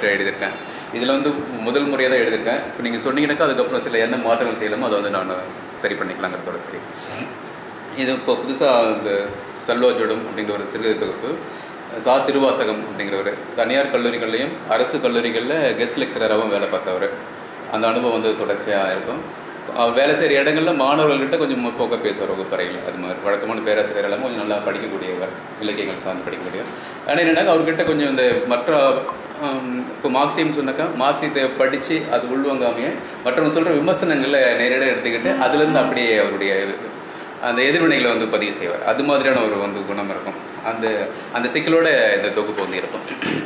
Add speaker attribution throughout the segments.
Speaker 1: தமிழில் எழுதியிருக்கேன் இதில் வந்து முதல் முறையாக தான் எழுதியிருக்கேன் இப்போ நீங்கள் சொன்னீங்கன்னாக்கா அதுக்கப்புறம் சில என்ன மாற்றங்கள் செய்யலாமோ அதை வந்து நான் சரி பண்ணிக்கலாங்கிறதோட சரி இது இப்போ புதுசாக இந்த சல்வாஜோடும் அப்படிங்கிற ஒரு சிறுகதை தொகுப்பு சா திருவாசகம் அப்படிங்கிற ஒரு தனியார் கல்லூரிகள்லையும் அரசு கல்லூரிகளில் கெஸ்ட் லெக்சரராகவும் வேலை பார்த்தவர் அந்த அனுபவம் வந்து தொடர்ச்சியாக இருக்கும் அவர் வேலை செய்கிற இடங்களில் மாணவர்கள்கிட்ட கொஞ்சம் போக்க பேசுவார் வகுப்பறையில் அது மாதிரி வழக்கமான பேராசிரியர் எல்லாம் கொஞ்சம் நல்லா படிக்கக்கூடியவர் இலக்கியங்கள் சார்ந்து படிக்கக்கூடியவர் ஆனால் என்னென்னா அவர்கிட்ட கொஞ்சம் இந்த மற்ற ஆம், இப்போ மார்க்சியம் சொன்னாக்கா மார்க்சியத்தை படித்து அது உள்வாங்காமையே மற்றவங்க சொல்கிற விமர்சனங்களை நேரடியாக எடுத்துக்கிட்டு அதுலேருந்து அப்படியே அவருடைய அந்த எதிர்வினைகளை வந்து பதிவு செய்வார் அது மாதிரியான ஒரு வந்து குணம் இருக்கும் அந்த அந்த சிக்கலோட இந்த தொகுப்பு வந்து இருக்கும்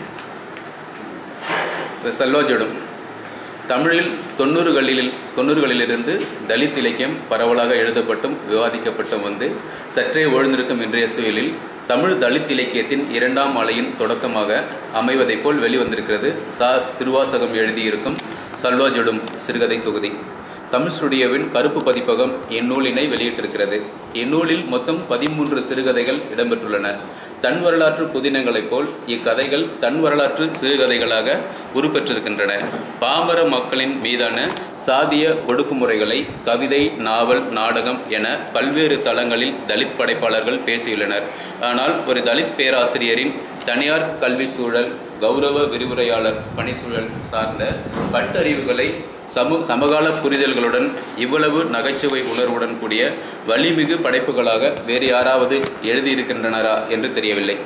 Speaker 1: சல்லோஜடும் தமிழில் தொண்ணூறுகளில் தொண்ணூறுகளிலிருந்து தலித் இலக்கியம் பரவலாக எழுதப்பட்டும் விவாதிக்கப்பட்டும் வந்து சற்றே ஓழ்ந்திருக்கும் இன்றைய சூழலில் தமிழ் தலித் இலக்கியத்தின் இரண்டாம் அலையின் தொடக்கமாக அமைவதைப் போல் வெளிவந்திருக்கிறது சா திருவாசகம் எழுதியிருக்கும் சல்வாஜொடும் சிறுகதை தொகுதி தமிழ் ஸ்டுடியோவின் கருப்பு பதிப்பகம் இந்நூலினை வெளியிட்டிருக்கிறது இந்நூலில் மொத்தம் பதிமூன்று சிறுகதைகள் இடம்பெற்றுள்ளன தன் வரலாற்று புதினங்களைப் போல் இக்கதைகள் தன் வரலாற்று சிறுகதைகளாக உருப்பெற்றிருக்கின்றன பாமர மக்களின் மீதான சாதிய ஒடுக்குமுறைகளை கவிதை நாவல் நாடகம் என பல்வேறு தளங்களில் தலித் படைப்பாளர்கள் பேசியுள்ளனர் ஆனால் ஒரு தலித் பேராசிரியரின் தனியார் கல்வி சூழல் கௌரவ விரிவுரையாளர் பணிசூழல் சார்ந்த பட்டறிவுகளை சமு சமகால புரிதல்களுடன் இவ்வளவு நகைச்சுவை உணர்வுடன் கூடிய வலிமிகு படைப்புகளாக வேறு யாராவது எழுதியிருக்கின்றனரா என்று தெரியவில்லை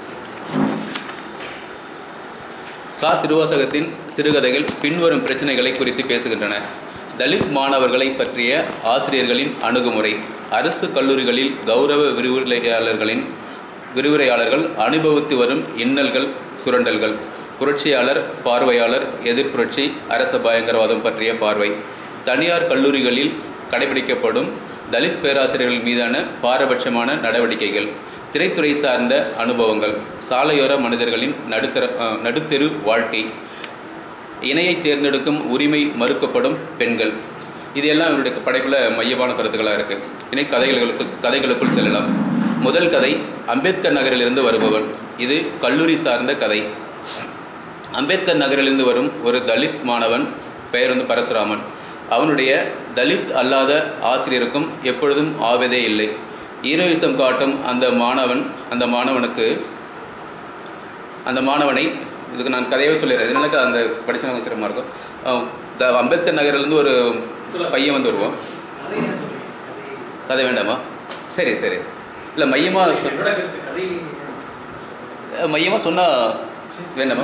Speaker 1: சா திருவாசகத்தின் சிறுகதைகள் பின்வரும் பிரச்சனைகளை குறித்து பேசுகின்றன தலித் மாணவர்களை பற்றிய ஆசிரியர்களின் அணுகுமுறை அரசு கல்லூரிகளில் கௌரவ விரிவுரையாளர்களின் விரிவுரையாளர்கள் அனுபவித்து வரும் இன்னல்கள் சுரண்டல்கள் புரட்சியாளர் பார்வையாளர் எதிர்ப்புரட்சி அரச பயங்கரவாதம் பற்றிய பார்வை தனியார் கல்லூரிகளில் கடைபிடிக்கப்படும் தலித் பேராசிரியர்கள் மீதான பாரபட்சமான நடவடிக்கைகள் திரைத்துறை சார்ந்த அனுபவங்கள் சாலையோர மனிதர்களின் நடுத்தர அஹ், நடுத்தெரு வாழ்க்கை இணையை தேர்ந்தெடுக்கும் உரிமை மறுக்கப்படும் பெண்கள் இது எல்லாம் இவருடைய படைப்பில் மையமான கருத்துக்களாக இருக்குது இணை கதைகளுக்குள் கதைகளுக்குள் செல்லலாம் முதல் கதை அம்பேத்கர் நகரிலிருந்து வருபவன் இது கல்லூரி சார்ந்த கதை அம்பேத்கர் நகரிலிருந்து வரும் ஒரு தலித் மாணவன் பெயர் வந்து பரசுராமன் அவனுடைய தலித் அல்லாத ஆசிரியருக்கும் எப்பொழுதும் ஆவதே இல்லை ஈரோயிசம் காட்டும் அந்த மாணவன் அந்த மாணவனுக்கு அந்த மாணவனை இதுக்கு நான் கதையவே சொல்லிடுறேன் இது எனக்கு அந்த படிச்சவங்க சிரமமாக இருக்கும் அஹ் த- அம்பேத்கர் நகர்லேருந்து ஒரு பையன் வந்து வருவோம் கதை வேண்டாமா சரி சரி இல்லை மையமாக சொ
Speaker 2: என்னோட கருத்து கதை
Speaker 1: மையமாக சொன்னால் வேண்டாமா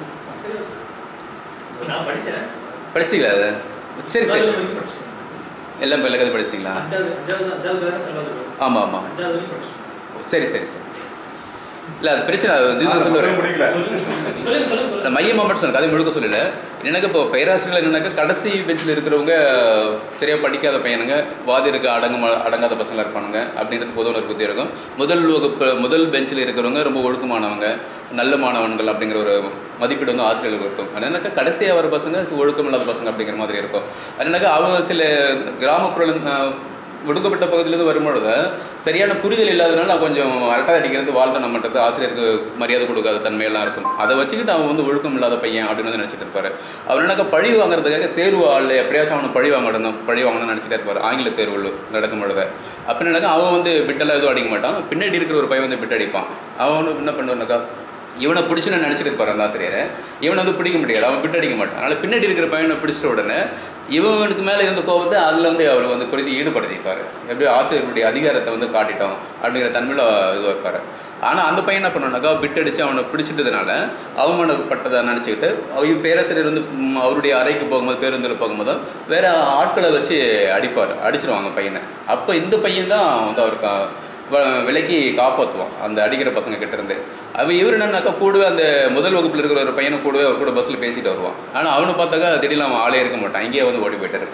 Speaker 2: நான் படிச்சேன்
Speaker 1: படிச்சிங்களா அதை சரி சரி
Speaker 2: அஞ்சாவது வரைக்கும் படிச்சேன்.
Speaker 1: எல்லாம் இப்போ எல்லா கதை படிச்சிங்களா
Speaker 2: அஞ்சாவது அஞ்சாவது அஞ்சாவது தான் செல்வாது
Speaker 1: ஆமாம் ஆமாம்
Speaker 2: அஞ்சாவது வரைக்கும் படிச்சேன்
Speaker 1: சரி சரி சரி இல்லை அது பிரச்சனை அது வந்து இது சொல்லுவேன்
Speaker 3: முடியல
Speaker 2: சொல்லுங்க சொல்லுங்க சொல்லுங்க
Speaker 1: இல்லை மையமாக மட்டும் சொன்ன கதை முழுக்க சொல்லல எனக்கு இப்போ பேராசிரியர் என்னன்னாக்கா கடைசி பெஞ்சில் இருக்கிறவங்க சரியாக படிக்காத பையனுங்க வாதி இருக்க அடங்க அடங்காத பசங்களாக இருப்பானுங்க அப்படின்றது பொதுவான ஒரு புத்தி இருக்கும் முதல் வகுப்பு முதல் பெஞ்சில் இருக்கிறவங்க ரொம்ப ஒழுக்கமானவங்க நல்ல மாணவன்கள் அப்படிங்கிற ஒரு மதிப்பீடு வந்து ஆசிரியர்களுக்கு இருக்கும் அதனாக்கா கடைசியாக வர பசங்க ஒழுக்கம் இல்லாத பசங்க அப்படிங்கிற மாதிரி இருக்கும் அதனாக்கா அவங்க சில கிராமப்புற அஹ், ஒடுக்கப்பட்ட பகுதியிலேருந்து வரும்பொழுது சரியான புரிதல் இல்லாதனால நான் கொஞ்சம் அரட்டை அடிக்கிறது வாழ்த்த நம்மட்டது ஆசிரியருக்கு மரியாதை கொடுக்காத தன்மையெல்லாம் இருக்கும் அதை வச்சுக்கிட்டு அவன் வந்து ஒழுக்கம் இல்லாத பையன் அப்படின்னு வந்து நினச்சிட்டு இருப்பாரு அவர் எனக்கு பழி வாங்குறதுக்காக தேர்வு ஆள் எப்படியாச்சும் அவனை பழி வாங்கணும் பழி வாங்கணும்னு நினச்சிட்டே இருப்பார் ஆங்கில தேர்வுகள் நடக்கும் பொழுது அப்போ என்னக்கா அவன் வந்து பிட்டெல்லாம் எதுவும் அடிக்க மாட்டான் பின்னாடி இருக்கிற ஒரு பையன் வந்து பிட் அடிப்பான் அவன் என்ன பண்ணுவானாக்கா இவனை பிடிச்சுன்னு நினச்சிட்டு இருப்பார் அந்த ஆசிரியரை இவனை வந்து பிடிக்க முடியாது அவன் பிட் அடிக்க மாட்டான் அதனால் பின்னாடி இருக்கிற பையனை பிடிச்சிட்ட உடனே இவனுக்கு மேலே இருந்த கோபத்தை அதில் வந்து அவர் வந்து குறித்து ஈடுபடுத்திப்பார் எப்படி ஆசிரியருடைய அதிகாரத்தை வந்து காட்டிட்டோம் அப்படிங்கிற தன்மையில் இது வைப்பார் ஆனால் அந்த பையன் என்ன பண்ணுவானாக்கா பிட் அடித்து அவனை பிடிச்சிட்டதுனால அவமானப்பட்டதை நினச்சிக்கிட்டு அவர் பேராசிரியர் வந்து ம், அவருடைய அறைக்கு போகும்போது பேருந்தில் போகும்போது வேற ஆட்களை வச்சு அடிப்பார் அடிச்சிருவாங்க பையனை அப்போ இந்த பையன் தான் வந்து அவருக்கு வ- விலைக்கு காப்பாற்றுவான் அந்த அடிக்கிற பசங்க கிட்ட இருந்து அவன் இவர் என்னன்னாக்கா கூடவே அந்த முதல் வகுப்பில் இருக்கிற ஒரு பையனை கூடவே அவர் கூட பஸ்ஸில் பேசிட்டு வருவான் ஆனால் அவனை பார்த்தாக்கா திடீர்னு அவன் ஆளே இருக்க மாட்டான் இங்கேயே வந்து ஓடி போயிட்டு இருப்பான்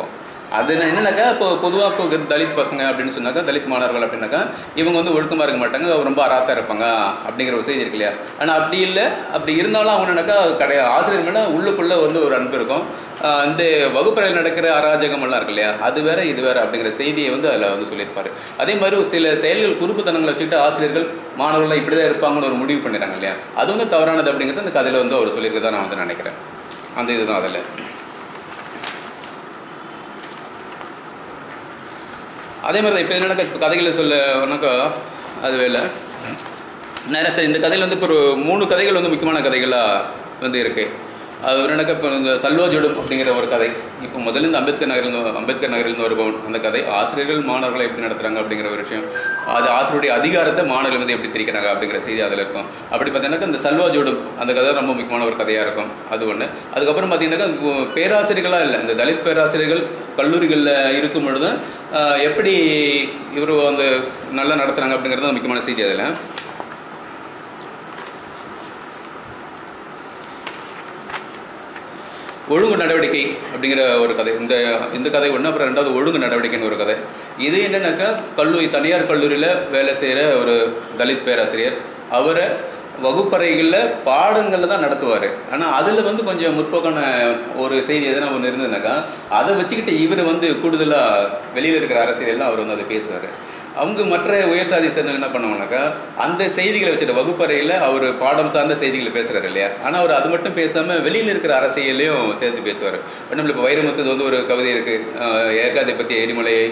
Speaker 1: அது என்னன்னாக்கா இப்போ பொதுவாக இப்போ தலித் பசங்க அப்படின்னு சொன்னாக்கா தலித் மாணவர்கள் அப்படின்னாக்கா இவங்க வந்து ஒழுக்கமாக இருக்க மாட்டாங்க ரொம்ப அராத்தா இருப்பாங்க அப்படிங்கிற ஒரு செய்தி இருக்கு இல்லையா ஆனால் அப்படி இல்லை அப்படி இருந்தாலும் அவங்க என்னக்கா கடை ஆசிரியர் மேலே உள்ளுக்குள்ளே வந்து ஒரு அன்பு இருக்கும் ஆஹ் இந்த வகுப்பறையில் நடக்கிற அராஜகம் எல்லாம் இருக்கு இல்லையா அது வேற இது வேற அப்படிங்கிற செய்தியை வந்து அதில் வந்து சொல்லியிருப்பாரு அதே மாதிரி ஒரு சில செயல்கள் குறுப்புத்தனங்களை வச்சுட்டு ஆசிரியர்கள் மாணவர்கள் இப்படி தான் இருப்பாங்கன்னு ஒரு முடிவு பண்ணிடுறாங்க இல்லையா அது வந்து தவறானது அப்படிங்கிறது அந்த கதையில் வந்து அவர் சொல்லியிருக்கதா நான் வந்து நினைக்கிறேன் அந்த இதுதான் அதில் அதே மாதிரி தான் இப்போ என்னென்ன இப்போ கதைகளை சொல்லனாக்கா அது வேலை நேரம் சரி இந்த கதையில் வந்து இப்போ ஒரு மூணு கதைகள் வந்து முக்கியமான கதைகளாக வந்து இருக்குது அது ஒரு எனக்கு இப்போ இந்த சல்வா ஜோடும் அப்படிங்கிற ஒரு கதை இப்போ முதல்ல இந்த அம்பேத்கர் நகரில் அம்பேத்கர் நகரில் வருபவன் அந்த கதை ஆசிரியர்கள் மாணவர்களை எப்படி நடத்துகிறாங்க அப்படிங்கிற ஒரு விஷயம் அது ஆசிரியருடைய அதிகாரத்தை மாணவர்கள் வந்து எப்படி திரிக்கிறாங்க அப்படிங்கிற செய்தி அதில் இருக்கும் அப்படி பார்த்தீங்கன்னாக்கா இந்த சல்வா ஜோடும் அந்த கதை ரொம்ப முக்கியமான ஒரு கதையாக இருக்கும் அது ஒன்று அதுக்கப்புறம் பார்த்தீங்கன்னாக்கா இப்போ பேராசிரியர்களாக இல்லை இந்த தலித் பேராசிரியர்கள் கல்லூரிகளில் இருக்கும் பொழுது ஆஹ், எப்படி இவர் வந்து நல்லா நடத்துகிறாங்க அப்படிங்கிறது தான் முக்கியமான செய்தி அதில் ஒழுங்கு நடவடிக்கை அப்படிங்கிற ஒரு கதை இந்த இந்த கதை ஒன்று அப்புறம் ரெண்டாவது ஒழுங்கு நடவடிக்கைன்னு ஒரு கதை இது என்னன்னாக்கா கல்லூரி தனியார் கல்லூரியில் வேலை செய்கிற ஒரு தலித் பேராசிரியர் அவரை வகுப்பறைகளில் பாடங்களில் தான் நடத்துவார் ஆனால் அதில் வந்து கொஞ்சம் முற்போக்கான ஒரு செய்தி எதனா ஒன்று இருந்ததுனாக்கா அதை வச்சுக்கிட்டு இவர் வந்து கூடுதலாக வெளியில் இருக்கிற அரசியல்லாம் அவர் வந்து அதை பேசுவார் அவங்க மற்ற உயர் சாதி சேர்ந்தவங்க என்ன பண்ணுவாங்கனாக்கா அந்த செய்திகளை வச்சுட்டு வகுப்பறையில் அவர் பாடம் சார்ந்த செய்திகளை பேசுகிறாரு இல்லையா ஆனால் அவர் அது மட்டும் பேசாமல் வெளியில் இருக்கிற அரசியலையும் சேர்த்து பேசுவார் நம்மளுக்கு இப்போ வைரமுத்து வந்து ஒரு கவிதை இருக்குது ஏகாதிபத்திய எரிமலையை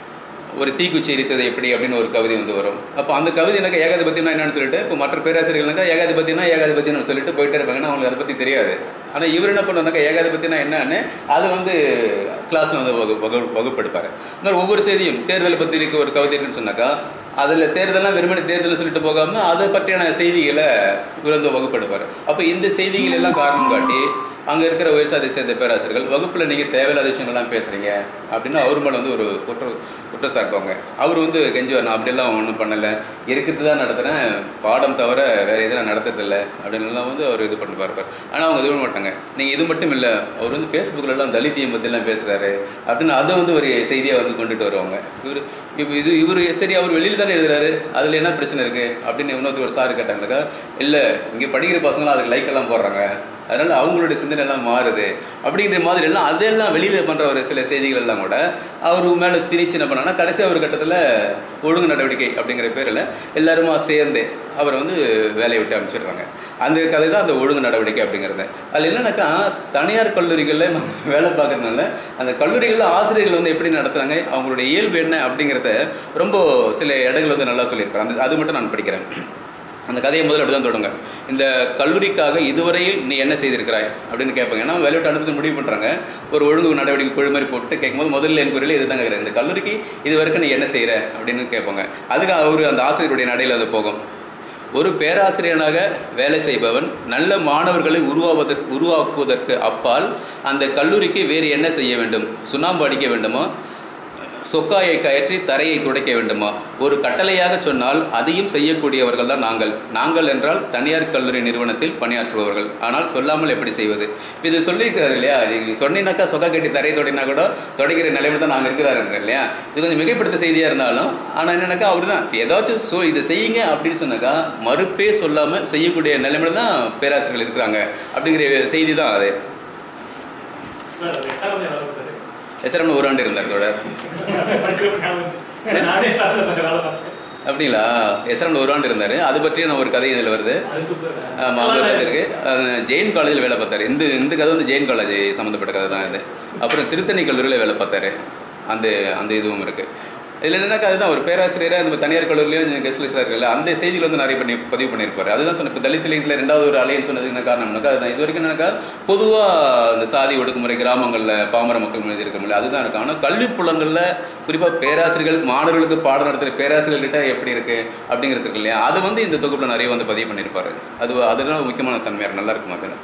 Speaker 1: ஒரு தீக்குச்சி எரித்தது எப்படி அப்படின்னு ஒரு கவிதை வந்து வரும் அப்போ அந்த கவிதை எனக்கு ஏகாதிபத்தியம்னா என்னன்னு சொல்லிட்டு இப்போ மற்ற பேராசிரியர்கள்னாக்கா ஏகாதிபத்தியம்னா ஏகாதிபத்தியம்னு சொல்லிட்டு போயிட்டே இருப்பாங்க ஆனால் அவங்களுக்கு அதை பற்றி தெரியாது ஆனால் இவர் என்ன பண்ணுறாங்க ஏகாதிபத்தியம்னா என்னன்னு அது வந்து கிளாஸில் வந்து வகு வகு வகுப்படுப்பார் இந்த மாதிரி ஒவ்வொரு செய்தியும் தேர்தலை பற்றி இருக்க ஒரு கவிதை இருக்குன்னு சொன்னாக்கா அதில் தேர்தலாம் வெறுமனே தேர்தல்னு சொல்லிட்டு போகாமல் அதை பற்றியான செய்திகளை இவர் வந்து வகுப்படுப்பார் அப்போ இந்த செய்திகள் எல்லாம் காரணம் காட்டி அங்கே இருக்கிற உயர்சாதி சேர்ந்த பேராசிரியர்கள் வகுப்பில் நீங்கள் தேவையில்லாத விஷயங்கள்லாம் பேசுகிறீங்க அப்படின்னு அவர் மேலே வந்து ஒரு குற்ற குற்றம் சாட்டுவாங்க அவர் வந்து கெஞ்சுவார் நான் அப்படியெல்லாம் ஒன்றும் பண்ணலை இருக்கிறது தான் நடத்துகிறேன் பாடம் தவிர வேறு எதுவும் நான் நடத்துறதில்ல அப்படின்னுலாம் வந்து அவர் இது பண்ணி பார்ப்பார் ஆனால் அவங்க இது பண்ண மாட்டாங்க நீங்கள் இது மட்டும் இல்லை அவர் வந்து ஃபேஸ்புக்கிலலாம் தலித்தியம் பற்றிலாம் பேசுகிறாரு அப்படின்னு அதை வந்து ஒரு செய்தியாக வந்து கொண்டுட்டு வருவாங்க இவர் இப்போ இது இவர் சரி அவர் வெளியில் தானே எழுதுறாரு அதில் என்ன பிரச்சனை இருக்குது அப்படின்னு இன்னொருத்தர் ஒரு சார் கேட்டாங்கனாக்கா இல்லை இங்கே படிக்கிற பசங்களாம் அதுக்கு லைக் எல்லாம் போடுறாங்க அதனால் அவங்களுடைய சிந்தனை எல்லாம் மாறுது அப்படிங்கிற மாதிரி எல்லாம் அதெல்லாம் வெளியில் பண்ணுற ஒரு சில செய்திகள் எல்லாம் கூட அவர் மேலே திணிச்சு என்ன பண்ணாங்கன்னா கடைசி ஒரு கட்டத்தில் ஒழுங்கு நடவடிக்கை அப்படிங்கிற பேரில் எல்லாருமா சேர்ந்து அவரை வந்து வேலையை விட்டு அனுப்பிச்சிடுறாங்க அந்த கதை தான் அந்த ஒழுங்கு நடவடிக்கை அப்படிங்கிறது அதில் என்னன்னாக்கா தனியார் கல்லூரிகளில் வேலை பார்க்கறதுனால அந்த கல்லூரிகளில் ஆசிரியர்கள் வந்து எப்படி நடத்துகிறாங்க அவங்களுடைய இயல்பு என்ன அப்படிங்கிறத ரொம்ப சில இடங்கள் வந்து நல்லா சொல்லியிருப்பாரு அந்த அது மட்டும் நான் படிக்கிறேன் அந்த கதையை முதல்ல அப்படி தான் தொடங்க இந்த கல்லூரிக்காக இதுவரையில் நீ என்ன செய்திருக்கிறாய் அப்படின்னு கேட்பாங்க ஏன்னா வேலை விட்டு அனுப்பி முடிவு பண்ணுறாங்க ஒரு ஒழுங்கு நடவடிக்கை குழு மாதிரி போட்டு கேட்கும்போது முதல்ல என் குறியில் இதுதான் கேட்குறேன் இந்த கல்லூரிக்கு இது வரைக்கும் நீ என்ன செய்கிற அப்படின்னு கேட்பாங்க அதுக்கு அவர் அந்த ஆசிரியருடைய நடையில் அது போகும் ஒரு பேராசிரியனாக வேலை செய்பவன் நல்ல மாணவர்களை உருவாவதற்கு உருவாக்குவதற்கு அப்பால் அந்த கல்லூரிக்கு வேறு என்ன செய்ய வேண்டும் சுண்ணாம்பு அடிக்க வேண்டுமா சொக்காயை கயற்றி தரையை துடைக்க வேண்டுமா ஒரு கட்டளையாக சொன்னால் அதையும் செய்யக்கூடியவர்கள் தான் நாங்கள் நாங்கள் என்றால் தனியார் கல்லூரி நிறுவனத்தில் பணியாற்றுபவர்கள் ஆனால் சொல்லாமல் எப்படி செய்வது இப்ப இது சொல்லியிருக்காரு இல்லையா நீங்க சொன்னீங்கன்னாக்கா சொக்கா கட்டி தரையை தொடைனா கூட தொடைக்கிற நிலைமை தான் நாங்கள் இருக்கிறாருங்க இல்லையா இது கொஞ்சம் மிகைப்படுத்த செய்தியாக இருந்தாலும் ஆனால் என்னன்னாக்கா அவர் தான் ஏதாச்சும் சொ இதை செய்யுங்க அப்படின்னு சொன்னாக்கா மறுப்பே சொல்லாமல் செய்யக்கூடிய நிலைமையில தான் பேராசிரியர்கள் இருக்கிறாங்க அப்படிங்கிற செய்தி தான் அது
Speaker 2: சார், அது exam வந்து எவ்வளவு சார்?
Speaker 1: எஸ்ஆர்எம் ஒரு ஆண்டு இருந்தார் தொடர்
Speaker 2: படிக்கிறப்ப ஞாபகம் வந்துச்சு. நானே சார்ல கொஞ்சம் வேலை பார்த்தேன்.
Speaker 1: அப்படிங்களா எஸ்ஆர்எம் ஒரு ஆண்டு இருந்தார் அதை பற்றிய நான் ஒரு கதை இதில் வருது
Speaker 2: அது super.
Speaker 1: ஆமாம் அவர் பார்த்துருக்கு ஜெயின் காலேஜில் வேலை பார்த்தாரு இந்த இந்த கதை வந்து ஜெயின் காலேஜ் சம்மந்தப்பட்ட கதை தான் இது அப்புறம் திருத்தணி கல்லூரியில் வேலை பார்த்தாரு அந்த அந்த இதுவும் இருக்குது இதில் என்னன்னாக்கா அதுதான் ஒரு பேராசிரியராக இந்த தனியார் கல்லூரிலையும் கெஸ்ட் லெக்சராக இருக்குல்ல அந்த செய்திகள் வந்து நிறைய பண்ணி பதிவு பண்ணியிருப்பாரு அதுதான் சொன்ன இப்போ தலித் லீகில் ரெண்டாவது ஒரு அலைன்னு சொன்னதுக்கு என்ன காரணம்னாக்கா அதுதான் இது வரைக்கும் என்னக்கா பொதுவாக இந்த சாதி ஒடுக்குமுறை கிராமங்களில் பாமர மக்கள் மீது இருக்க முடியல அதுதான் இருக்கு ஆனால் கல்வி புலங்களில் குறிப்பாக பேராசிரியர்கள் மாணவர்களுக்கு பாடம் நடத்துகிற பேராசிரியர்கிட்ட எப்படி இருக்குது அப்படிங்கிறது இருக்கு இல்லையா அது வந்து இந்த தொகுப்பில் நிறைய வந்து பதிவு பண்ணியிருப்பாரு அது அதனால முக்கியமான தன்மையாக நல்லா இருக்கும் அதில்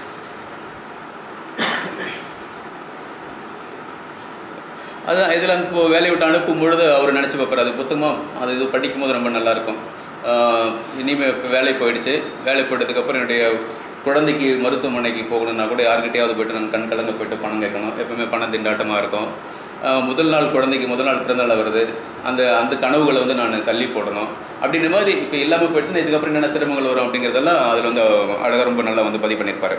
Speaker 1: அதான் இதில் இப்போ வேலையை விட்டு அனுப்பும் பொழுது அவர் நினச்சி பார்ப்பார் அது புத்தகமாக அது இது படிக்கும்போது ரொம்ப நல்லாயிருக்கும் இனிமேல் இப்போ வேலை போயிடுச்சு வேலை போயிட்டதுக்கப்புறம் என்னுடைய குழந்தைக்கு மருத்துவமனைக்கு போகணுன்னா கூட யார்கிட்டயாவது போயிட்டு நான் கண் கலங்க போயிட்டு பணம் கேட்கணும் எப்பவுமே பணம் திண்டாட்டமாக இருக்கும் அஹ், முதல் நாள் குழந்தைக்கு முதல் நாள் பிறந்தநாள் வருது அந்த அந்த கனவுகளை வந்து நான் தள்ளி போடணும் அப்படின்ற மாதிரி இப்போ இல்லாமல் போயிடுச்சுன்னா இதுக்கப்புறம் என்னென்ன சிரமங்கள் வரும் அப்படிங்கிறதெல்லாம் அதில் வந்து அழகாக ரொம்ப நல்லா வந்து பதிவு பண்ணியிருப்பாரு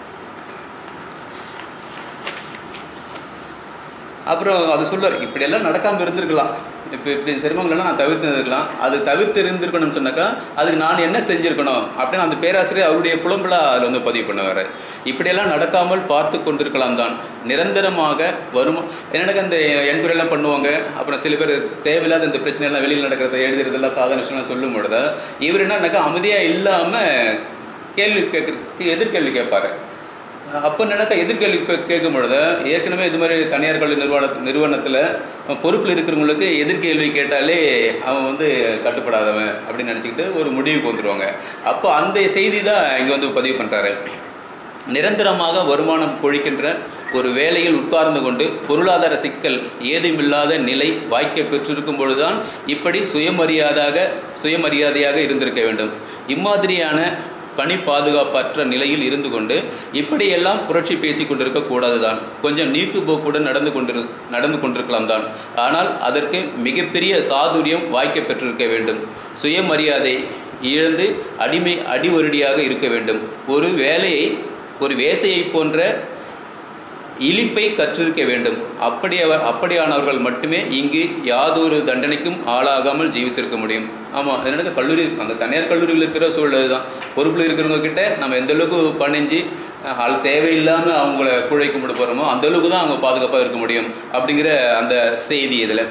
Speaker 1: அப்புறம் அது சொல்லுவார் இப்படியெல்லாம் நடக்காமல் இருந்திருக்கலாம் இப்போ இப்படி சிரமங்களெல்லாம் நான் தவிர்த்து இருந்திருக்கலாம் அது தவிர்த்து இருந்திருக்கணும்னு சொன்னாக்கா அதுக்கு நான் என்ன செஞ்சிருக்கணும் அப்படின்னு அந்த பேராசிரியர் அவருடைய புலம்பலாக அதில் வந்து பதிவு பண்ணுவார் இப்படியெல்லாம் நடக்காமல் பார்த்து கொண்டிருக்கலாம் தான் நிரந்தரமாக வருமா எனக்கு அந்த என்கொயரிலாம் பண்ணுவாங்க அப்புறம் சில பேர் தேவையில்லாத இந்த பிரச்சனையெல்லாம் வெளியில் நடக்கிறத எழுதுறதெல்லாம் சாதாரண விஷயம்லாம் சொல்லும் பொழுது இவர் என்னன்னாக்கா அமைதியாக இல்லாமல் கேள்வி கேட்குறதுக்கு எதிர்கேள்வி கேட்பாரு அப்போ நினைக்க எதிர்கேள்வி கே- கேட்கும் பொழுது ஏற்கனவே இது மாதிரி தனியார் கல்வி நிறுவன நிறுவனத்தில் பொறுப்பில் இருக்கிறவங்களுக்கு எதிர்கேள்வி கேட்டாலே அவன் வந்து கட்டுப்படாதவன் அப்படின்னு நினச்சிக்கிட்டு ஒரு முடிவுக்கு வந்துடுவாங்க அப்போ அந்த செய்தி தான் இங்கே வந்து பதிவு பண்ணுறாரு நிரந்தரமாக வருமானம் கொழிக்கின்ற ஒரு வேலையில் உட்கார்ந்து கொண்டு பொருளாதார சிக்கல் ஏதுமில்லாத நிலை வாய்க்க பெற்றிருக்கும் பொழுதுதான் இப்படி சுயமரியாதாக சுயமரியாதையாக இருந்திருக்க வேண்டும் இம்மாதிரியான பணி பாதுகாப்பற்ற நிலையில் இருந்து கொண்டு இப்படியெல்லாம் புரட்சி பேசி கொண்டிருக்க கூடாது தான் கொஞ்சம் நீக்குப்போக்குடன் நடந்து கொண்டிரு நடந்து கொண்டிருக்கலாம் தான் ஆனால் அதற்கு மிகப்பெரிய சாதுரியம் வாய்க்க பெற்றிருக்க வேண்டும் சுயமரியாதை இழந்து அடிமை அடிவருடியாக இருக்க வேண்டும் ஒரு வேலையை ஒரு வேசையை போன்ற இழிப்பை கற்றிருக்க வேண்டும் அப்படி அவர் அப்படியானவர்கள் மட்டுமே இங்கு யாதொரு தண்டனைக்கும் ஆளாகாமல் ஜீவித்திருக்க முடியும் ஆமாம் என்னோட கல்லூரி அந்த தனியார் கல்லூரியில் இருக்கிற சூழல் தான் பொறுப்பில் இருக்கிறவங்க கிட்ட நம்ம எந்த அளவுக்கு பணிஞ்சு அஹ், அது தேவையில்லாமல் அவங்கள குழை கும்பிட போகிறோமோ அந்த அளவுக்கு தான் அவங்க பாதுகாப்பாக இருக்க முடியும் அப்படிங்கிற அந்த செய்தி இதில்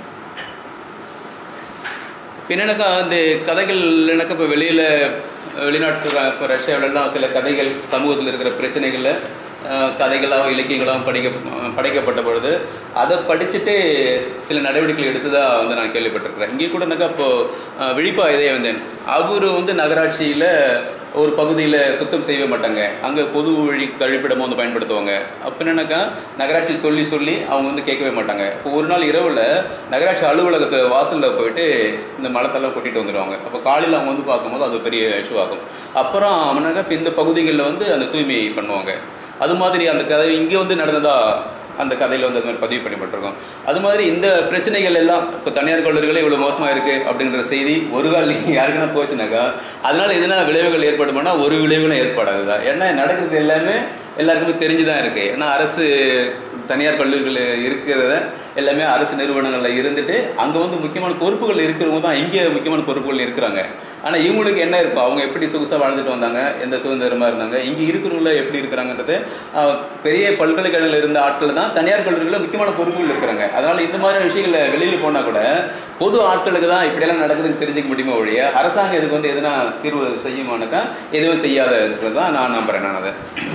Speaker 1: பின்னக்கா அந்த கதைகள் எனக்கு இப்போ வெளியில் வெளிநாட்டு இப்போ ரஷ்யாவிலலாம் சில கதைகள் சமூகத்தில் இருக்கிற பிரச்சனைகளில் அஹ், கதைகளாகவும் இலக்கியங்களாகவும் படிக்க படைக்கப்பட்ட பொழுது அதை படிச்சுட்டு சில நடவடிக்கைகள் எடுத்ததாக வந்து நான் கேள்விப்பட்டிருக்கிறேன் இங்கே கூட என்னக்கா இப்போது விழிப்பா இதே வந்தேன் அவர் வந்து நகராட்சியில் ஒரு பகுதியில் சுத்தம் செய்யவே மாட்டாங்க அங்கே பொது வழி கழிப்பிடமாக வந்து பயன்படுத்துவாங்க அப்போ என்னன்னாக்கா நகராட்சி சொல்லி சொல்லி அவங்க வந்து கேட்கவே மாட்டாங்க இப்போ ஒரு நாள் இரவில் நகராட்சி அலுவலகத்து வாசலில் போயிட்டு இந்த மலத்தெல்லாம் கொட்டிட்டு வந்துடுவாங்க அப்போ காலையில் அவங்க வந்து பார்க்கும்போது அது பெரிய இஷ்யூ ஆகும் அப்புறம் அவனாக்கா இப்போ இந்த பகுதிகளில் வந்து அந்த தூய்மை பண்ணுவாங்க அது மாதிரி அந்த கதை இங்கே வந்து நடந்ததா அந்த கதையில் வந்து அது மாதிரி பதிவு பண்ணப்பட்டிருக்கோம் அது மாதிரி இந்த பிரச்சனைகள் எல்லாம் இப்போ தனியார் கல்லூரிகளே இவ்வளோ மோசமாக இருக்குது அப்படிங்கிற செய்தி ஒரு கால் யாருக்குன்னா போச்சுனாக்கா அதனால எதனா விளைவுகள் ஏற்படுமானா ஒரு விளைவுகளும் ஏற்படாது தான் ஏன்னா நடக்கிறது எல்லாமே எல்லாருக்குமே தெரிஞ்சு தான் இருக்குது ஏன்னா அரசு தனியார் கல்லூரிகள் இருக்கிறத எல்லாமே அரசு நிறுவனங்களில் இருந்துட்டு அங்கே வந்து முக்கியமான பொறுப்புகள் இருக்கிறவங்க தான் இங்கே முக்கியமான பொறுப்புகள் இருக்கிறாங்க ஆனால் இவங்களுக்கு என்ன இருக்கும் அவங்க எப்படி சொகுசாக வாழ்ந்துட்டு வந்தாங்க எந்த சுதந்திரமாக இருந்தாங்க இங்கே இருக்கிறவங்கள எப்படி இருக்கிறாங்கன்றது ஆஹ், பெரிய பல்கலைக்கழகங்கள் இருந்த ஆட்கள் தான் தனியார் கல்லூரிகளில் முக்கியமான பொறுப்புகள் இருக்கிறாங்க அதனால் இந்த மாதிரி விஷயங்களை வெளியில் போனால் கூட பொது ஆட்களுக்கு தான் இப்படியெல்லாம் நடக்குதுன்னு தெரிஞ்சுக்க முடியுமா ஒழிய அரசாங்கம் இதுக்கு வந்து எதுனா தீர்வு செய்யுமானாக்கா எதுவும் செய்யாதன்றது தான் நான் நம்புகிறேன் நான் அதை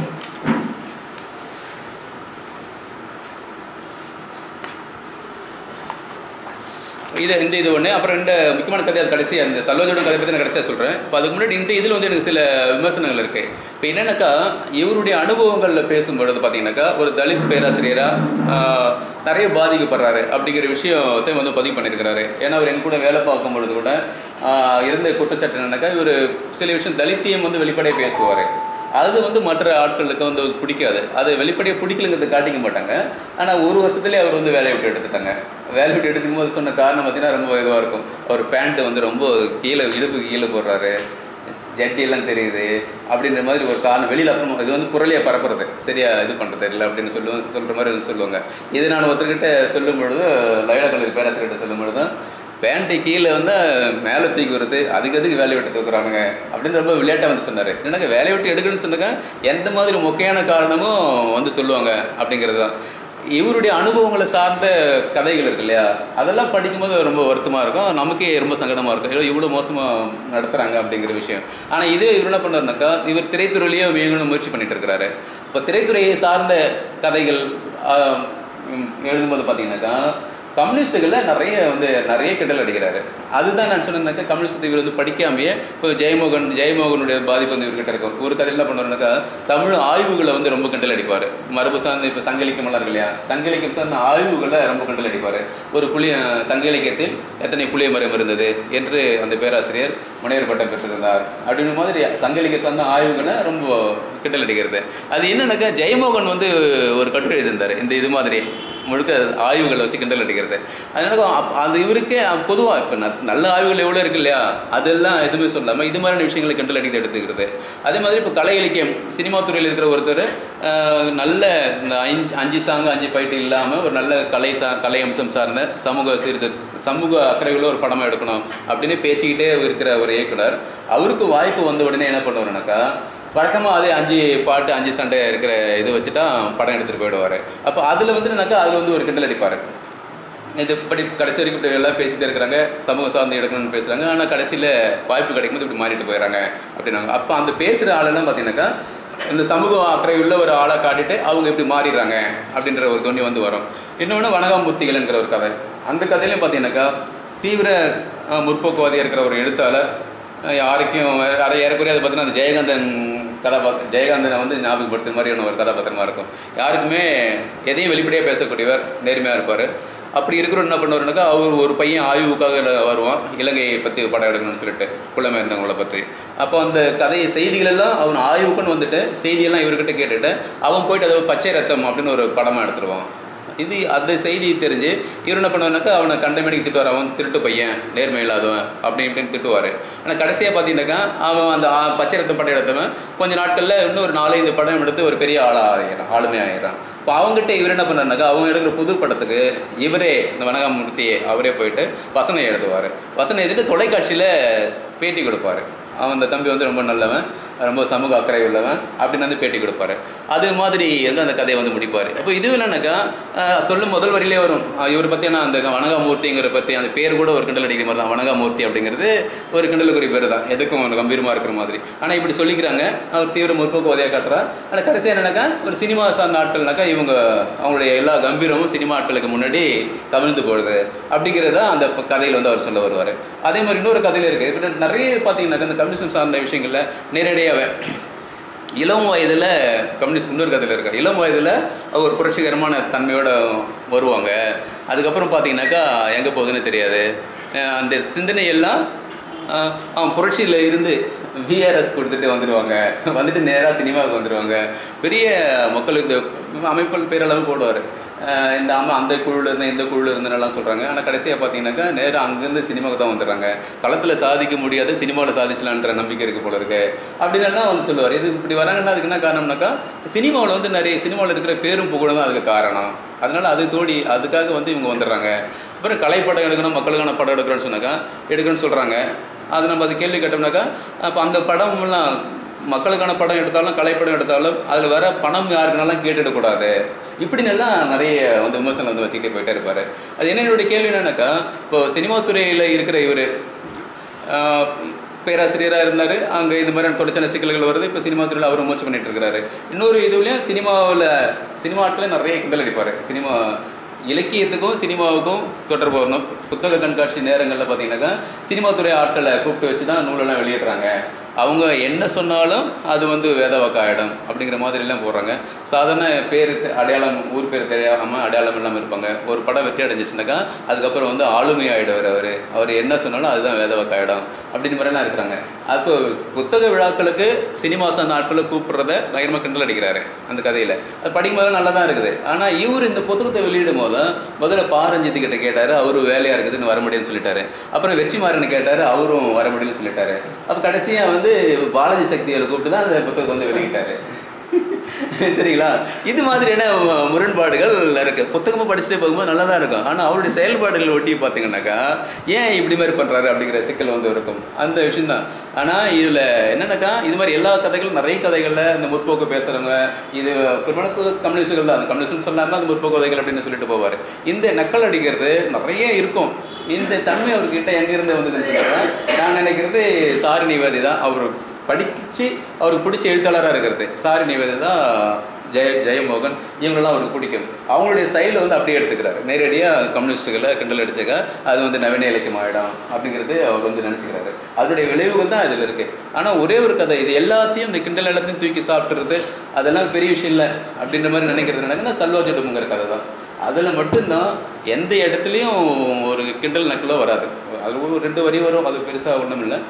Speaker 1: இது இந்த இது ஒன்று அப்புறம் இந்த முக்கியமான கதை அது கடைசி அந்த சல்வாஜோட கதை பற்றி நான் கடைசியாக சொல்கிறேன் இப்போ அதுக்கு முன்னாடி இந்த இதில் வந்து எனக்கு சில விமர்சனங்கள் இருக்குது இப்போ என்னென்னாக்கா இவருடைய அனுபவங்களில் பேசும்பொழுது பார்த்தீங்கன்னாக்கா ஒரு தலித் பேராசிரியராக நிறைய பாதிக்கப்படுறாரு அப்படிங்கிற விஷயத்தை வந்து பதிவு பண்ணியிருக்கிறாரு ஏன்னா அவர் என் கூட வேலை பார்க்கும் பொழுது கூட ஆஹ், இருந்த குற்றச்சாட்டு என்னன்னாக்கா இவர் சில விஷயம் தலித்தியம் வந்து வெளிப்படையாக பேசுவார் அது வந்து மற்ற ஆட்களுக்கு வந்து பிடிக்காது அது வெளிப்படையாக பிடிக்கலங்கிறத காட்டிக்க மாட்டாங்க ஆனால் ஒரு வருஷத்துலேயே அவர் வந்து வேலையை விட்டு எடுத்துட்டாங்க வேலையை விட்டு எடுத்துக்கும் போது சொன்ன காரணம் பார்த்தீங்கன்னா ரொம்ப இதுவாக இருக்கும் அவர் பேண்ட்டு வந்து ரொம்ப கீழே இடுப்புக்கு கீழே போடுறாரு ஜட்டியெல்லாம் தெரியுது அப்படின்ற மாதிரி ஒரு காரணம் வெளியில் அப்புறம் இது வந்து குரலையை பரப்புறது சரியா இது பண்ணுறது இல்லை அப்படின்னு சொல்லு சொல்கிற மாதிரி வந்து சொல்லுவாங்க இது நான் ஒருத்தர்கிட்ட சொல்லும் பொழுது லயோலா கல்லூரி பேராசிரியர்கிட்ட சொல்லும் பொழுது பேண்ட்டு கீழே வந்து மேலே தூக்கி வருது அதுக்கு அதுக்கு வேலையை விட்டு தூக்குறானுங்க அப்படின்னு ரொம்ப விளையாட்டாக வந்து சொன்னார் எனக்கு வேலையை விட்டு எடுக்கணும்னு சொன்னாங்க எந்த மாதிரி முக்கியமான காரணமும் வந்து சொல்லுவாங்க அப்படிங்கிறது தான் இவருடைய அனுபவங்களை சார்ந்த கதைகள் இருக்கு இல்லையா அதெல்லாம் படிக்கும்போது ரொம்ப வருத்தமாக இருக்கும் நமக்கே ரொம்ப சங்கடமாக இருக்கும் ஐயோ, இவ்வளோ மோசமாக நடத்துகிறாங்க அப்படிங்கிற விஷயம் ஆனால் இதே இவர் என்ன பண்ணுறாருனாக்கா இவர் திரைத்துறையிலேயே இயங்கணும் முயற்சி பண்ணிட்டு இருக்கிறாரு இப்போ திரைத்துறையை சார்ந்த கதைகள் ஆஹ், உம், எழுதும்போது பார்த்தீங்கன்னாக்கா கம்யூனிஸ்ட்டுகளில் நிறைய வந்து நிறைய கிண்டல் அடிக்கிறாரு அதுதான் நான் சொன்னேன்னாக்கா கம்யூனிஸ்ட் இவர் வந்து படிக்காமையே இப்போ ஜெயமோகன் ஜெயமோகனுடைய பாதிப்பு வந்து இவர்கிட்ட இருக்கும் ஒரு கதையில் என்ன பண்ணுவாருனாக்கா தமிழ் ஆய்வுகளை வந்து ரொம்ப கிண்டல் அடிப்பார் மரபு சார்ந்த இப்போ சங்கலிக்கமெல்லாம் இருக்கு இல்லையா சங்கலிக்கம் சார்ந்த ஆய்வுகளை ரொம்ப கிண்டல் அடிப்பார் ஒரு புளிய சங்கலிக்கத்தில் எத்தனை புளிய மரம் இருந்தது என்று அந்த பேராசிரியர் முனைவர் பட்டம் பெற்றிருந்தார் அப்படின்னு மாதிரி சங்கலிக்க சார்ந்த ஆய்வுகளை ரொம்ப கிண்டல் அடிக்கிறது அது என்னன்னாக்கா ஜெயமோகன் வந்து ஒரு கட்டுரை எழுதியிருந்தார் இந்த இது மாதிரி முழுக்க ஆய்வுகளை வச்சு கிண்டல் அடிக்கிறது அதனால அப்- அது இவருக்கே பொதுவாக இப்போ நல்ல ஆய்வுகள் எவ்வளோ இருக்கு இல்லையா அதெல்லாம் எதுவுமே சொல்லாமல் இது மாதிரியான விஷயங்களை கிண்டல் அடித்து எடுத்துக்கிறது அதே மாதிரி இப்போ கலை இலக்கியம் சினிமா துறையில் இருக்கிற ஒருத்தர் ஆஹ், நல்ல இந்த அஞ்சு அஞ்சு சாங் அஞ்சு ஃபைட்டு இல்லாமல் ஒரு நல்ல கலை சா கலை அம்சம் சார்ந்த சமூக சீர்திருத்த சமூக அக்கறையுள்ள ஒரு படமாக எடுக்கணும் அப்படின்னு பேசிக்கிட்டே இருக்கிற ஒரு இயக்குனர் அவருக்கு வாய்ப்பு வந்த உடனே என்ன பண்ணுவாருனாக்கா வழக்கமாக அதே அஞ்சு பாட்டு அஞ்சு சண்டை இருக்கிற இது வச்சுட்டா படம் எடுத்துகிட்டு போயிடுவார் அப்போ அதில் வந்து என்னக்கா அதில் வந்து ஒரு கிண்டல் அடிப்பார் இது இப்படி கடைசி வரைக்கும் இப்படி எல்லாம் பேசிட்டே இருக்கிறாங்க சமூக சார்ந்து எடுக்கணும்னு பேசுகிறாங்க ஆனால் கடைசியில் வாய்ப்பு கிடைக்கும்போது இப்படி மாறிட்டு போயிடறாங்க அப்படின்னாங்க அப்போ அந்த பேசுகிற ஆளெல்லாம் பார்த்தீங்கன்னாக்கா இந்த சமூக அக்கறை உள்ள ஒரு ஆளை காட்டிட்டு அவங்க எப்படி மாறிடுறாங்க அப்படின்ற ஒரு தொண்ணி வந்து வரும் இன்னொன்று வனகாமூர்த்திகள்ங்கிற ஒரு கதை அந்த கதையிலையும் பார்த்தீங்கன்னாக்கா தீவிர அஹ், முற்போக்குவாதியாக இருக்கிற ஒரு எழுத்தாளர் அஹ், யாருக்கும் அரை ஏறக்குறைய அதை பார்த்தீங்கன்னா அந்த ஜெயகாந்தன் கதாபாத்திரம் ஜெயகாந்தனை வந்து ஞாபகப்படுத்துற மாதிரியான ஒரு கதாபாத்திரமாக இருக்கும் யாருக்குமே எதையும் வெளிப்படையாக பேசக்கூடியவர் நேர்மையாக இருப்பார் அப்படி இருக்கிறவர் என்ன பண்ணுவாருனாக்கா அவர் ஒரு பையன் ஆய்வுக்காக ல- வருவான் இலங்கையை பற்றி படம் எடுக்கணும்னு சொல்லிட்டு புலமை இருந்தவங்கள பற்றி அப்போ அந்த கதையை செய்திகள் எல்லாம் அவன் ஆய்வுக்குன்னு வந்துட்டு செய்தியெல்லாம் இவர்கிட்ட கேட்டுட்டு அவன் போயிட்டு அதை பச்சை ரத்தம் அப்படின்னு ஒரு படமாக எடுத்துருவான் இது அந்த செய்தி தெரிஞ்சு இவர் என்ன பண்ணுவாருனாக்கா அவனை கண்டமேடிக்கு திட்டுவார் அவன் திருட்டு பையன் நேர்மை இல்லாதவன் அப்படி இப்படின்னு திட்டுவார் ஆனால் கடைசியாக பார்த்தீங்கன்னாக்கா அவன் அந்த ஆ- பச்சை ரத்தம் படம் எடுத்தவன் கொஞ்ச நாட்களில் இன்னும் ஒரு நாலஞ்சு படம் எடுத்து ஒரு பெரிய ஆளாக ஆகிறான் ஆளுமை ஆகிறான் இப்போ அவங்ககிட்ட இவர் என்ன பண்ணுறாருனாக்கா அவங்க எடுக்கிற புது படத்துக்கு இவரே இந்த வனகாமூர்த்தியே அவரே போயிட்டு வசனம் எழுதுவார் வசனம் எழுதிட்டு தொலைக்காட்சியில் பேட்டி கொடுப்பாரு அவன் அந்த தம்பி வந்து ரொம்ப நல்லவன் ரொம்ப சமூக அக்கறை உள்ளவன் அப்படின்னு வந்து பேட்டி கொடுப்பாரு அது மாதிரி வந்து அந்த கதையை வந்து முடிப்பார் அப்போ இது என்னன்னாக்கா ஆஹ், சொல்லும் முதல் வரியிலே வரும் ஆஹ், இவரை பற்றியான அந்த வனகாமூர்த்திங்கிற பற்றி அந்த பேர் கூட ஒரு கிண்டல் அடிக்கிற மாதிரி தான் வனகாமூர்த்தி அப்படிங்கிறது ஒரு கிண்டலுக்குரிய பேர் தான் எதுக்கும் ஒரு கம்பீரமாக இருக்கிற மாதிரி ஆனால் இப்படி சொல்லிக்கிறாங்க அவர் தீவிர முற்போக்குவாதியாக காட்டுறார் ஆனால் கடைசி என்னன்னாக்கா ஒரு சினிமா சார்ந்த ஆட்கள்னாக்கா இவங்க அவங்களுடைய எல்லா கம்பீரமும் சினிமா ஆட்களுக்கு முன்னாடி கவிழ்ந்து போடுது அப்படிங்கிறது தான் அந்த ப- கதையில் வந்து அவர் சொல்ல வருவார் அதே மாதிரி இன்னொரு கதையில் இருக்குது இப்போ நிறைய பார்த்தீங்கன்னாக்கா இந்த கம்யூனிசம் சார்ந்த விஷயங்களில் நேரடியாகவே இளம் வயதில் கம்யூனிஸ்ட் இன்னொரு கதையில் இருக்கா இளம் வயதில் ஒரு புரட்சிகரமான தன்மையோட வருவாங்க அதுக்கப்புறம் பார்த்தீங்கன்னாக்கா எங்கே போகுதுன்னு தெரியாது அஹ் அந்த சிந்தனை எல்லாம் அஹ் அவன் புரட்சியில் இருந்து விஆர்எஸ் கொடுத்துட்டு வந்துடுவாங்க வந்துட்டு நேராக சினிமாவுக்கு வந்துடுவாங்க பெரிய மக்கள் இந்த அமைப்புகள் பேரெல்லாமே போடுவார் அஹ் இந்த அம்மா அந்த குழுவில் இருந்து இந்த குழுவில் இருந்துலாம் சொல்கிறாங்க ஆனால் கடைசியாக பார்த்தீங்கன்னாக்கா நேராக அங்கேருந்து சினிமாவுக்கு தான் வந்துடுறாங்க களத்தில் சாதிக்க முடியாது சினிமாவில் சாதிச்சலான்ற நம்பிக்கை இருக்குது போல இருக்கு அப்படின்னு எல்லாம் வந்து சொல்லுவார் இது இப்படி வராங்கன்னா அதுக்கு என்ன காரணம்னாக்கா சினிமாவில் வந்து நிறைய சினிமாவில் இருக்கிற பேரும் புகழும் தான் அதுக்கு காரணம் அதனால அது தோடி அதுக்காக வந்து இவங்க வந்துடுறாங்க அப்புறம் கலைப்படம் எடுக்கணும் மக்களுக்கான படம் எடுக்கணும்னு சொன்னாக்கா எடுக்கணும்னு சொல்கிறாங்க அது நம்ம அது கேள்வி கேட்டோம்னாக்கா அப்போ அந்த படம்லாம் மக்களுக்கான படம் எடுத்தாலும் கலைப்படம் எடுத்தாலும் அதில் வர பணம் யாருக்குனாலும் கேட்டுடக்கூடாது இப்படின்னெல்லாம் நிறைய வந்து விமர்சனம் வந்து வச்சுக்கிட்டே போயிட்டே இருப்பார் அது என்ன என்னுடைய கேள்வி என்னன்னாக்கா இப்போ சினிமா துறையில் இருக்கிற இவர் பேராசிரியராக இருந்தார் அங்கே இந்த மாதிரியான தொடர்ச்சியான சிக்கல்கள் வருது இப்போ சினிமா துறையில் அவர் முயற்சி பண்ணிட்டு இருக்கிறாரு இன்னொரு இதுலேயும் சினிமாவில் சினிமா ஆட்களே நிறைய கிண்டல் அடிப்பார் சினிமா இலக்கியத்துக்கும் சினிமாவுக்கும் தொடர்பு வரணும் புத்தக கண்காட்சி நேரங்களில் பார்த்தீங்கன்னாக்கா சினிமா துறை ஆட்களை கூப்பிட்டு வச்சு தான் நூலெல்லாம் வெளியிடுறாங்க அவங்க என்ன சொன்னாலும் அது வந்து வேதவாக்க ஆகிடும் அப்படிங்கிற மாதிரிலாம் போடுறாங்க சாதாரண பேர் தெ- அடையாளம் ஊர் பேர் தெரியாமல் அடையாளம் இல்லாமல் இருப்பாங்க ஒரு படம் வெற்றி அடைஞ்சிச்சுனாக்கா அதுக்கப்புறம் வந்து ஆளுமை ஆகிடுவார் அவர் அவர் என்ன சொன்னாலும் அதுதான் வேதவாக்க ஆகிடும் அப்படின்னு மாதிரிலாம் இருக்கிறாங்க அப்போ புத்தக விழாக்களுக்கு சினிமா சார்ந்த ஆட்களை கூப்பிடுறத பயங்கரமாக கிண்டல் அடிக்கிறாரு அந்த கதையில் அது படிக்கும்போது நல்லா தான் இருக்குது ஆனால் இவர் இந்த புத்தகத்தை வெளியிடும் போது முதல்ல பாரஞ்சித்து கிட்ட கேட்டார் அவரு வேலையாக இருக்குதுன்னு வர முடியும்னு சொல்லிட்டாரு அப்புறம் வெற்றிமாறன் கேட்டார் அவரும் வர முடியும்னு சொல்லிட்டாரு அப்போ கடைசியாக வந்து பாலாஜி சக்திகளை கூப்பிட்டு தான் அந்த புத்தகத்தை வந்து வெளியிட்டாரு சரிங்களா இது மாதிரியான மு- முரண்பாடுகள் இருக்கு புத்தகமாக படிச்சுட்டே போகும்போது நல்லா தான் இருக்கும் ஆனால் அவருடைய செயல்பாடுகள் ஒட்டி பார்த்தீங்கன்னாக்கா ஏன் இப்படி மாதிரி பண்ணுறாரு அப்படிங்கிற சிக்கல் வந்து இருக்கும் அந்த விஷயம்தான் ஆனால் இதில் என்னன்னாக்கா இது மாதிரி எல்லா கதைகளும் நிறைய கதைகளில் இந்த முற்போக்கு பேசுகிறவங்க இது பெரும்பாலும் கம்யூனிஸ்டுகள் தான் அந்த கம்யூனிஸ்ட் சொல்லாமல் அந்த முற்போக்கு கதைகள் அப்படின்னு சொல்லிட்டு போவார் இந்த நக்கல் அடிக்கிறது நிறைய இருக்கும் இந்த தன்மை அவர்கிட்ட எங்கேருந்து வந்ததுன்னு சொன்னாக்கா நான் நினைக்கிறது சாரி நிவேதி தான் அவர் படிச்சு அவருக்கு பிடிச்ச எழுத்தாளராக இருக்கிறது சாரி நிவேதி தான் ஜெய ஜெயமோகன் இவங்களெல்லாம் அவருக்கு பிடிக்கும் அவங்களுடைய ஸ்டைலில் வந்து அப்படியே எடுத்துக்கிறாரு நேரடியாக கம்யூனிஸ்ட்டுகளை கிண்டல் அடிச்சாக்க அது வந்து நவீன இலக்கியம் ஆகிடும் அப்படிங்கிறது அவர் வந்து நினச்சிக்கிறாரு அதனுடைய விளைவுகள் தான் இதில் இருக்குது ஆனால் ஒரே ஒரு கதை இது எல்லாத்தையும் இந்த கிண்டல் எல்லாத்தையும் தூக்கி சாப்பிட்றது அதெல்லாம் பெரிய விஷயம் இல்லை அப்படின்ற மாதிரி நினைக்கிறது நடக்குன்னா சல்வாஜடுமுங்கிற கதை தான் அதில் மட்டும்தான் எந்த இடத்துலையும் ஒரு கிண்டல் நக்கலோ வராது அது ஒரு ரெண்டு வரி வரும் அது பெருசாக ஒன்றும் இல்லை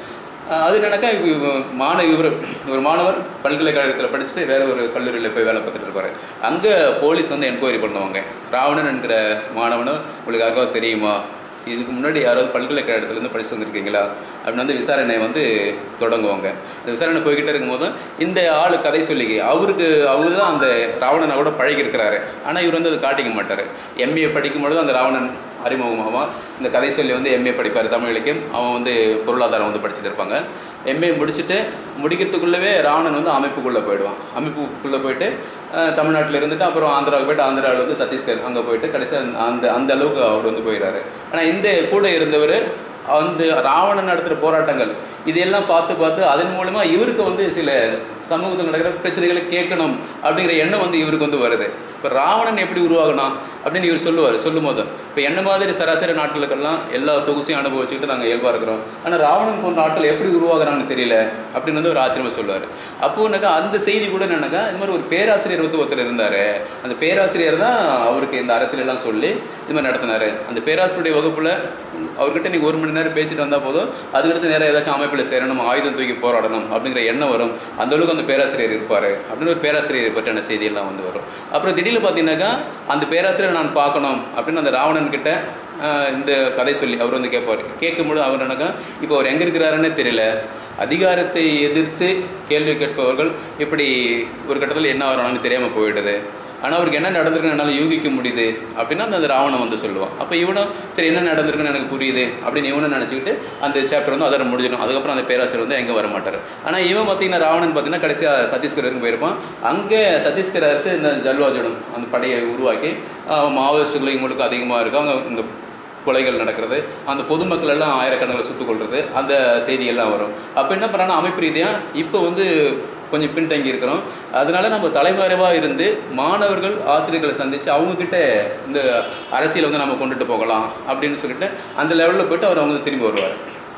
Speaker 1: அஹ் அது என்னன்னாக்கா இவ- மாணவ இவர் ஒரு மாணவர் பல்கலைக்கழகத்தில் படிச்சுட்டு வேற ஒரு கல்லூரியில் போய் வேலை பார்த்துட்டு இருப்பாரு அங்கே போலீஸ் வந்து என்கொயரி பண்ணுவாங்க ராவணன் என்கிற மாணவனும் உங்களுக்கு யாருக்காவது தெரியுமா இதுக்கு முன்னாடி யாராவது பல்கலைக்கழகத்துலேருந்து படிச்சு வந்திருக்கீங்களா அப்படின்னு வந்து விசாரணை வந்து தொடங்குவாங்க இந்த விசாரணை போய்கிட்டே இருக்கும்போது இந்த ஆள் கதை சொல்லி அவருக்கு அவரு தான் அந்த ராவணனை கூட பழகி இருக்கிறாரு ஆனால் இவர் வந்து அது காட்டிக்க மாட்டார் எம்ஏ படிக்கும்பொழுது அந்த ராவணன் அறிமுகமாவான் இந்த கதை சொல்லி வந்து எம்ஏ படிப்பார் தமிழ் இலக்கியம் அவன் வந்து பொருளாதாரம் வந்து படிச்சுட்டு இருப்பாங்க எம்ஏ முடிச்சுட்டு முடிக்கிறதுக்குள்ளவே ராவணன் வந்து அமைப்புக்குள்ளே போயிடுவான் அமைப்புக்குள்ளே போயிட்டு அஹ், தமிழ்நாட்டுல இருந்துட்டு அப்புறம் ஆந்திராவுக்கு போயிட்டு ஆந்திராவில் வந்து சத்தீஸ்கர் அங்கே போயிட்டு கடைசியாக அந்த அந்த அளவுக்கு அவர் வந்து போயிடுறாரு ஆனால் இந்த கூட இருந்தவர் அந்த ராவணன் நடத்துகிற போராட்டங்கள் இதையெல்லாம் பார்த்து பார்த்து அதன் மூலமா இவருக்கு வந்து சில சமூகத்தில் நடக்கிற பிரச்சனைகளை கேட்கணும் அப்படிங்கிற எண்ணம் வந்து இவருக்கு வந்து வருது இப்போ ராவணன் எப்படி உருவாகணும் அப்படின்னு இவர் சொல்லுவார் சொல்லும் போது இப்போ என்ன மாதிரி சராசரி நாட்களுக்கெல்லாம் எல்லா சொகுசையும் அனுபவிச்சுக்கிட்டு நாங்கள் இயல்பாக இருக்கிறோம் ஆனால் ராவணன் போன்ற ஆட்கள் எப்படி உருவாகுறாங்கன்னு தெரியல அப்படின்னு வந்து ஒரு ஆச்சரியமாக சொல்லுவார் அப்போனாக்கா அந்த செய்தி கூட என்னன்னாக்கா இந்த மாதிரி ஒரு பேராசிரியர் வந்து ஒருத்தர் இருந்தார் அந்த பேராசிரியர் தான் அவருக்கு இந்த அரசியலெல்லாம் சொல்லி இது மாதிரி நடத்தினாரு அந்த பேராசிரியருடைய வகுப்பில் அவர்கிட்ட நீங்கள் ஒரு மணி நேரம் பேசிட்டு வந்தால் போதும் அதுக்கடுத்து நேரம் ஏதாச்சும் அமைப்பில் சேரணும் ஆயுதம் தூக்கி போராடணும் அப்படிங்கிற எண்ணம் வரும் அந்த அளவுக்கு அந்த பேராசிரியர் இருப்பார் அப்படின்னு ஒரு பேராசிரியரை பற்றின செய்தியெல்லாம் வந்து வரும் அப்புறம் திடீர்னு பார்த்தீங்கன்னாக்கா அந்த பேராசிரியரை நான் பார்க்கணும் அப்படின்னு அந்த ராவணன் கிட்ட ஆஹ், இந்த கதை சொல்லி அவர் வந்து கேட்பார் கேட்கும்போது அவர் என்னக்கா இப்போ அவர் எங்கே இருக்கிறாருன்னே தெரியல அதிகாரத்தை எதிர்த்து கேள்வி கேட்பவர்கள் இப்படி ஒரு கட்டத்தில் என்ன ஆகிறான்னு தெரியாமல் போயிடுது ஆனால் அவருக்கு என்ன நடந்திருக்குன்னு என்னால் யூகிக்க முடியுது அப்படின்னா அந்த ராவணன் வந்து சொல்லுவான் அப்போ இவனும் சரி என்ன நடந்திருக்குன்னு எனக்கு புரியுது அப்படின்னு இவனும் நினச்சிக்கிட்டு அந்த சாப்டர் வந்து அதோட முடிஞ்சிடும் அதுக்கப்புறம் அந்த பேராசிரியர் வந்து எங்கே வர மாட்டார் ஆனால் இவன் பார்த்தீங்கன்னா ராவணன் பார்த்தீங்கன்னா கடைசியாக சத்தீஸ்கர் வரைக்கும் போயிருப்பான் அங்கே சத்தீஸ்கர் அரசு இந்த ஜல்வாஜுடன் அந்த படையை உருவாக்கி ஆஹ், மாவோயிஸ்டுகள் இவங்களுக்கு அதிகமாக இருக்கும் அவங்க இந்த கொலைகள் நடக்கிறது அந்த பொதுமக்கள் எல்லாம் ஆயிரக்கணக்கில் சுட்டுக் கொள்றது அந்த செய்தியெல்லாம் வரும் அப்போ என்ன பண்ணுறாங்கன்னா அமைப்பு ரீதியாக இப்போ வந்து கொஞ்சம் பின்தங்கி இருக்கிறோம் அதனால நம்ம தலைமறைவாக இருந்து மாணவர்கள் ஆசிரியர்களை சந்தித்து அவங்கக்கிட்ட இந்த அரசியலை வந்து நம்ம கொண்டுட்டு போகலாம் அப்படின்னு சொல்லிட்டு அந்த லெவலில் போயிட்டு அவர் அவங்க திரும்பி வருவார்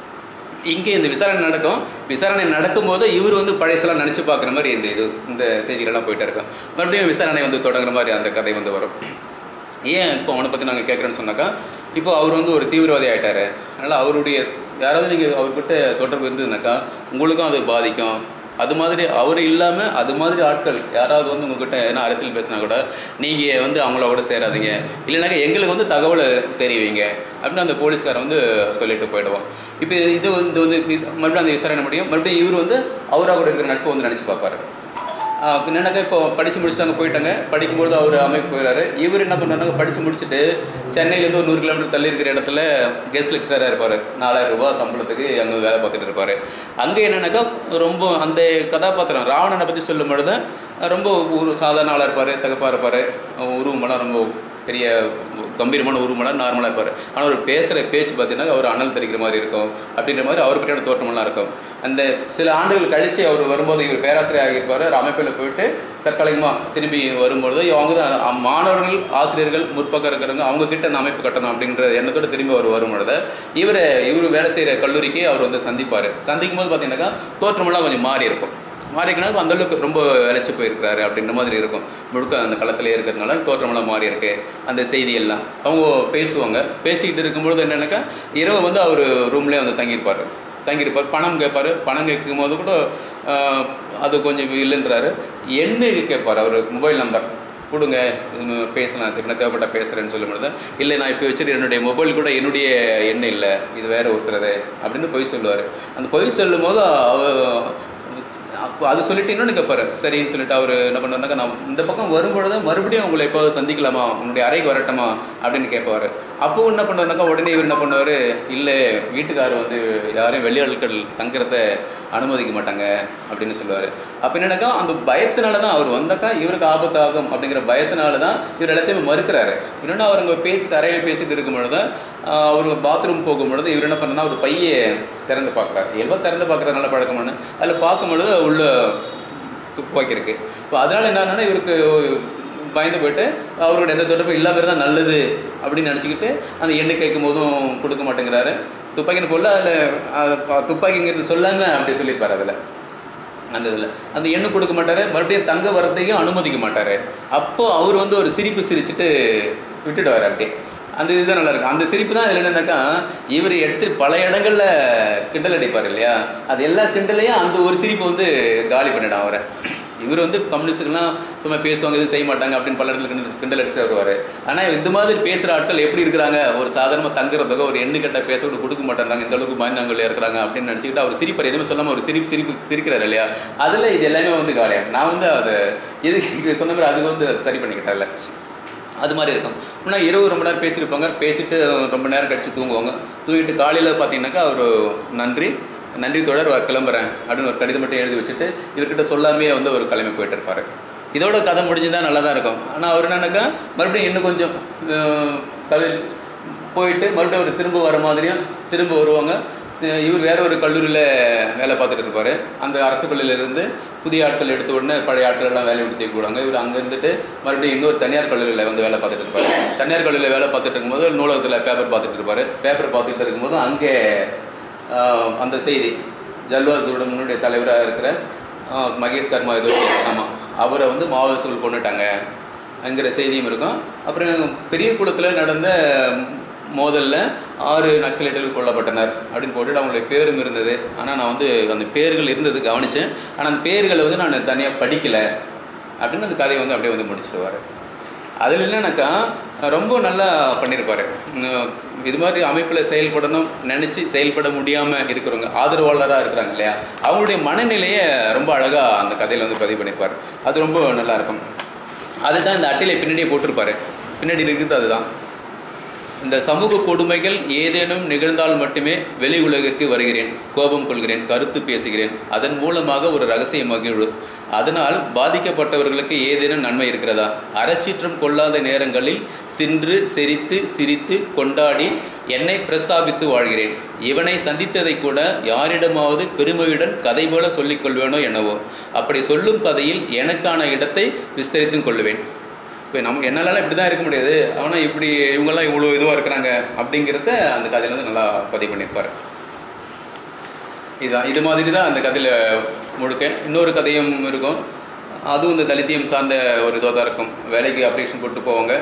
Speaker 1: இங்கே இந்த விசாரணை நடக்கும் விசாரணை நடக்கும்போது இவர் வந்து பழையசெல்லாம் நினச்சி பார்க்குற மாதிரி இந்த இது இந்த செய்திகளெல்லாம் போயிட்டே இருக்கும் மறுபடியும் விசாரணை வந்து தொடங்குற மாதிரி அந்த கதை வந்து வரும் ஏன் இப்போ அவனை பற்றி நாங்கள் கேட்குறேன்னு சொன்னாக்கா இப்போ அவர் வந்து ஒரு தீவிரவாதி ஆயிட்டாரு அதனால் அவருடைய யாராவது நீங்கள் அவர்கிட்ட தொடர்பு இருந்ததுனாக்கா உங்களுக்கும் அது பாதிக்கும் அது மாதிரி அவர் இல்லாமல் அது மாதிரி ஆட்கள் யாராவது வந்து உங்ககிட்ட எதனா அரசியல் பேசினா கூட நீங்கள் வந்து அவங்கள கூட சேராதீங்க இல்லைனாக்கா எங்களுக்கு வந்து தகவலை தெரிவிங்க அப்படின்னு அந்த போலீஸ்காரன் வந்து சொல்லிட்டு போயிடுவோம் இப்போ இது வந்து இது வந்து இது மறுபடியும் அந்த விசாரணை முடியும் மறுபடியும் இவர் வந்து அவராக கூட இருக்கிற நட்பை வந்து நினச்சி பார்ப்பாரு ஆஹ் என்னன்னாக்கா இப்போ படித்து முடிச்சுட்டாங்க போயிட்டாங்க படிக்கும்போது அவர் அமைப்பு போயிறாரு இவர் என்ன பண்ணாருனாக்க படித்து முடிச்சுட்டு சென்னையிலேருந்து ஒரு நூறு கிலோமீட்டர் தள்ளி இருக்கிற இடத்துல கெஸ்ட் லெக்சராக இருப்பார் நாலாயிரம் ரூபாய் சம்பளத்துக்கு அங்கே வேலை பார்த்துட்டு இருப்பார் அங்கே என்னன்னாக்கா ரொம்ப அந்த கதாபாத்திரம் ராவணனை பற்றி சொல்லும் பொழுது ரொம்ப ஒரு சாதாரண ஆளாக இருப்பார் சகப்பாக இருப்பார் உருவமெல்லாம் ரொம்ப பெரிய கம்பீரமான உருவமெல்லாம் நார்மலாக இருப்பார் ஆனால் அவர் பேசுகிற பேச்சு பார்த்தீங்கன்னா அவர் அனல் தெரிக்கிற மாதிரி இருக்கும் அப்படின்ற மாதிரி அவர் பற்றியான தோற்றமெல்லாம் இருக்கும் அந்த சில ஆண்டுகள் கழித்து அவர் வரும்போது இவர் பேராசிரியர் ஆகியிருப்பார் ஒரு அமைப்பில் போயிட்டு தற்காலிகமாக திரும்பி வரும்பொழுது அவங்க தான் அ- மாணவர்கள் ஆசிரியர்கள் முற்பக்கம் இருக்கிறவங்க அவங்க கிட்ட அந்த அமைப்பு கட்டணும் அப்படின்ற எண்ணத்தோட திரும்பி அவர் வரும்பொழுது இவர் இவர் வேலை செய்கிற கல்லூரிக்கு அவர் வந்து சந்திப்பார் சந்திக்கும் போது பார்த்தீங்கன்னாக்கா தோற்றமெல்லாம் கொஞ்சம் மாறி இருக்கும் மாறிக்கனாலும் அந்த அளவுக்கு ரொம்ப விளைச்சி போயிருக்கிறாரு அப்படின்ற மாதிரி இருக்கும் முழுக்க அந்த களத்திலே இருக்கிறதுனால தோற்றமெல்லாம் மாறி இருக்கு அந்த செய்தியெல்லாம் அவங்க பேசுவாங்க பேசிக்கிட்டு இருக்கும்பொழுது என்னன்னாக்கா இரவு வந்து அவர் ரூம்லேயே வந்து தங்கியிருப்பார் தங்கியிருப்பார் பணம் கேட்பார் பணம் கேட்கும் போது கூட ஆஹ், அது கொஞ்சம் இல்லைன்றாரு எண்ணு கேட்பார் அவர் மொபைல் நம்பர் கொடுங்க இது பேசலாம் இப்போ தேவைப்பட்ட பேசுகிறேன்னு சொல்லும் பொழுது இல்லை நான் இப்போ வச்சுட்டு என்னுடைய மொபைல் கூட என்னுடைய எண்ணெய் இல்லை இது வேற ஒருத்தரது அப்படின்னு பொய் சொல்லுவார் அந்த பொய் சொல்லும் போது அவர் அப்போ அது சொல்லிட்டு இன்னொன்று கேட்பாரு சரின்னு சொல்லிட்டு அவர் என்ன பண்ணுறாருனாக்கா நான் இந்த பக்கம் வரும்பொழுது மறுபடியும் உங்களை எப்போ சந்திக்கலாமா உன்னுடைய அறைக்கு வரட்டுமா அப்படின்னு கேட்பாரு அப்போ என்ன பண்ணுவாருனாக்கா உடனே இவர் என்ன பண்ணுவார் இல்லை வீட்டுக்காரர் வந்து யாரையும் வெளியாட்கள் தங்குறத அனுமதிக்க மாட்டாங்க அப்படின்னு சொல்லுவார் அப்போ என்னன்னாக்கா அந்த பயத்தினால தான் அவர் வந்தாக்கா இவருக்கு ஆபத்தாகும் அப்படிங்கிற பயத்தினால தான் இவர் எல்லாத்தையுமே மறுக்கிறாரு இன்னொன்று அவர் அங்கே பேசிட்டு அறையில் பேசிட்டு இருக்கும் பொழுது ஆஹ், அவர் பாத்ரூம் போகும் பொழுது இவர் என்ன பண்ணனா ஒரு பையை திறந்து பார்க்குறாரு இயல்பாக திறந்து பார்க்குற நல்ல பழக்கமான அதில் பார்க்கும் பொழுது உள்ள துப்பாக்கி இருக்கு இப்போ அதனால என்னன்னா இவருக்கு பயந்து போயிட்டு அவரோட எந்த தொடர்பும் இல்லாமல் இருந்தால் நல்லது அப்படின்னு நினச்சிக்கிட்டு அந்த எண்ணெய் கேட்கும் போதும் கொடுக்க மாட்டேங்கிறாரு துப்பாக்கின்னு போடல அதில் துப்பாக்கிங்கிறது சொல்லாம அப்படி சொல்லியிருப்பார் அதில் அந்த இதில் அந்த எண்ணு கொடுக்க மாட்டார் மறுபடியும் தங்க வரதையும் அனுமதிக்க மாட்டார் அப்போ அவர் வந்து ஒரு சிரிப்பு சிரிச்சுட்டு விட்டுடுவார் அப்படியே அந்த இதுதான் நல்லா இருக்கும் அந்த சிரிப்பு தான் இதில் என்னன்னாக்கா இவர் எடுத்து பல இடங்கள்ல கிண்டல் அடிப்பார் இல்லையா அது எல்லா கிண்டலையும் அந்த ஒரு சிரிப்பு வந்து காலி பண்ணிடும் அவரை இவர் வந்து கம்யூனிஸ்டுக்கெல்லாம் சும்மா பேசுவாங்க எதுவும் செய்ய மாட்டாங்க அப்படின்னு பல இடத்துல கிண்டல் கிண்டல் அடிச்சுட்டு வருவார் ஆனால் இந்த மாதிரி பேசுகிற ஆட்கள் எப்படி இருக்கிறாங்க ஒரு சாதாரணமாக தங்குறதுக்கோ ஒரு எண்ணு கட்ட பேச கூட கொடுக்க மாட்டேறாங்க இந்த அளவுக்கு பயந்தாங்கல்லையா இருக்கிறாங்க அப்படின்னு நினச்சிக்கிட்டு அவர் சிரிப்பார் எதுவுமே சொல்லாமல் ஒரு சிரிப்பு சிரிப்பு சிரிக்கிறார் இல்லையா அதில் இது எல்லாமே வந்து காலியாகும் நான் வந்து அதை எதுக்கு இது சொன்ன மாதிரி அது வந்து சரி பண்ணிக்கிட்டேன்ல அது மாதிரி இருக்கும் முன்னா இரவு ரொம்ப நேரம் பேசியிருப்பாங்க பேசிட்டு ரொம்ப நேரம் கழிச்சு தூங்குவாங்க தூங்கிட்டு காலையில் பார்த்தீங்கன்னாக்கா அவர் நன்றி நன்றி தொடர் வ- கிளம்புறேன் அப்படின்னு ஒரு கடிதம் மட்டும் எழுதி வச்சுட்டு இவர்கிட்ட சொல்லாமே வந்து ஒரு கிளம்பி போயிட்டு இருப்பார் இதோட கதை முடிஞ்சுதா நல்லா தான் இருக்கும் ஆனால் அவர் என்னன்னாக்கா மறுபடியும் இன்னும் கொஞ்சம் அஹ், கல் போயிட்டு மறுபடியும் அவர் திரும்ப வர மாதிரியும் திரும்ப வருவாங்க அஹ் இவர் வேற ஒரு கல்லூரியில் வேலை பார்த்துட்டு இருப்பார் அந்த அரசு பள்ளியிலேருந்து புதிய ஆட்கள் எடுத்த உடனே பழைய ஆட்கள் எல்லாம் வேலையை விட்டு தூக்கி விடுவாங்க இவர் அங்கே இருந்துட்டு மறுபடியும் இன்னொரு தனியார் கல்லூரியில் வந்து வேலை பார்த்துட்டு இருப்பார் தனியார் கல்லூரியில் வேலை பார்த்துட்டு இருக்கும்போது நூலகத்தில் பேப்பர் பார்த்துட்டு இருப்பார் பேப்பர் பார்த்துட்டு இருக்கும்போது அங்கே ஆஹ், அந்த செய்தி ஜல்வா சுடமனுடைய தலைவராக இருக்கிற ஆஹ், மகேஷ் கர்மா ஏதோ ஆமாம் அவரை வந்து மாவோயிஸ்டுகள் கொண்டுட்டாங்க ங்கிற செய்தியும் இருக்கும் அப்புறம் பெரிய குளத்தில் நடந்த மோதலில் ஆறு நக்சலைட்டுகள் கொல்லப்பட்டனர் அப்படின்னு போட்டுட்டு அவங்களுடைய பேரும் இருந்தது ஆனால் நான் வந்து அந்த பேர்கள் இருந்தது கவனித்தேன் ஆனால் அந்த பேர்களை வந்து நான் தனியாக படிக்கலை அப்படின்னு அந்த கதையை வந்து அப்படியே வந்து முடிச்சிடுவார் அதில் என்னன்னாக்கா ரொம்ப நல்லா பண்ணியிருப்பார் இது மாதிரி அமைப்பில் செயல்படணும் நினச்சி செயல்பட முடியாமல் இருக்கிறவங்க ஆதரவாளராக இருக்கிறாங்க இல்லையா அவங்களுடைய மனநிலையை ரொம்ப அழகாக அந்த கதையில் வந்து பதிவு பண்ணியிருப்பார் அது ரொம்ப நல்லா இருக்கும் அதுதான் இந்த அட்டையில பின்னாடியே போட்டிருப்பாரு பின்னாடி இருக்கிறது அதுதான் இந்த சமூக கொடுமைகள் ஏதேனும் நிகழ்ந்தால் மட்டுமே வெளி உலகிற்கு வருகிறேன் கோபம் கொள்கிறேன் கருத்து பேசுகிறேன் அதன் மூலமாக ஒரு ரகசிய மகிழ்வு அதனால் பாதிக்கப்பட்டவர்களுக்கு ஏதேனும் நன்மை இருக்கிறதா அறச்சீற்றம் கொள்ளாத நேரங்களில் தின்று செரித்து சிரித்து கொண்டாடி என்னை பிரஸ்தாபித்து வாழ்கிறேன் இவனை சந்தித்ததை கூட யாரிடமாவது பெருமையுடன் கதை போல சொல்லிக் கொள்வேனோ என்னவோ அப்படி சொல்லும் கதையில் எனக்கான இடத்தை விஸ்தரித்தும் கொள்ளுவேன் இப்போ நம்ம என்னாலலாம் இப்படி தான் இருக்க முடியாது ஆனால் இப்படி இவங்கெல்லாம் இவ்வளோ இதுவாக இருக்கிறாங்க அப்படிங்கிறத அந்த கதையில வந்து நல்லா பதிவு பண்ணியிருப்பார் இதுதான் இது மாதிரி தான் அந்த கதையில் முழுக்க இன்னொரு கதையும் இருக்கும் அதுவும் இந்த தலித்தியம் சார்ந்த ஒரு இதாக தான் இருக்கும் வேலைக்கு அப்ளிகேஷன் போட்டு போவாங்க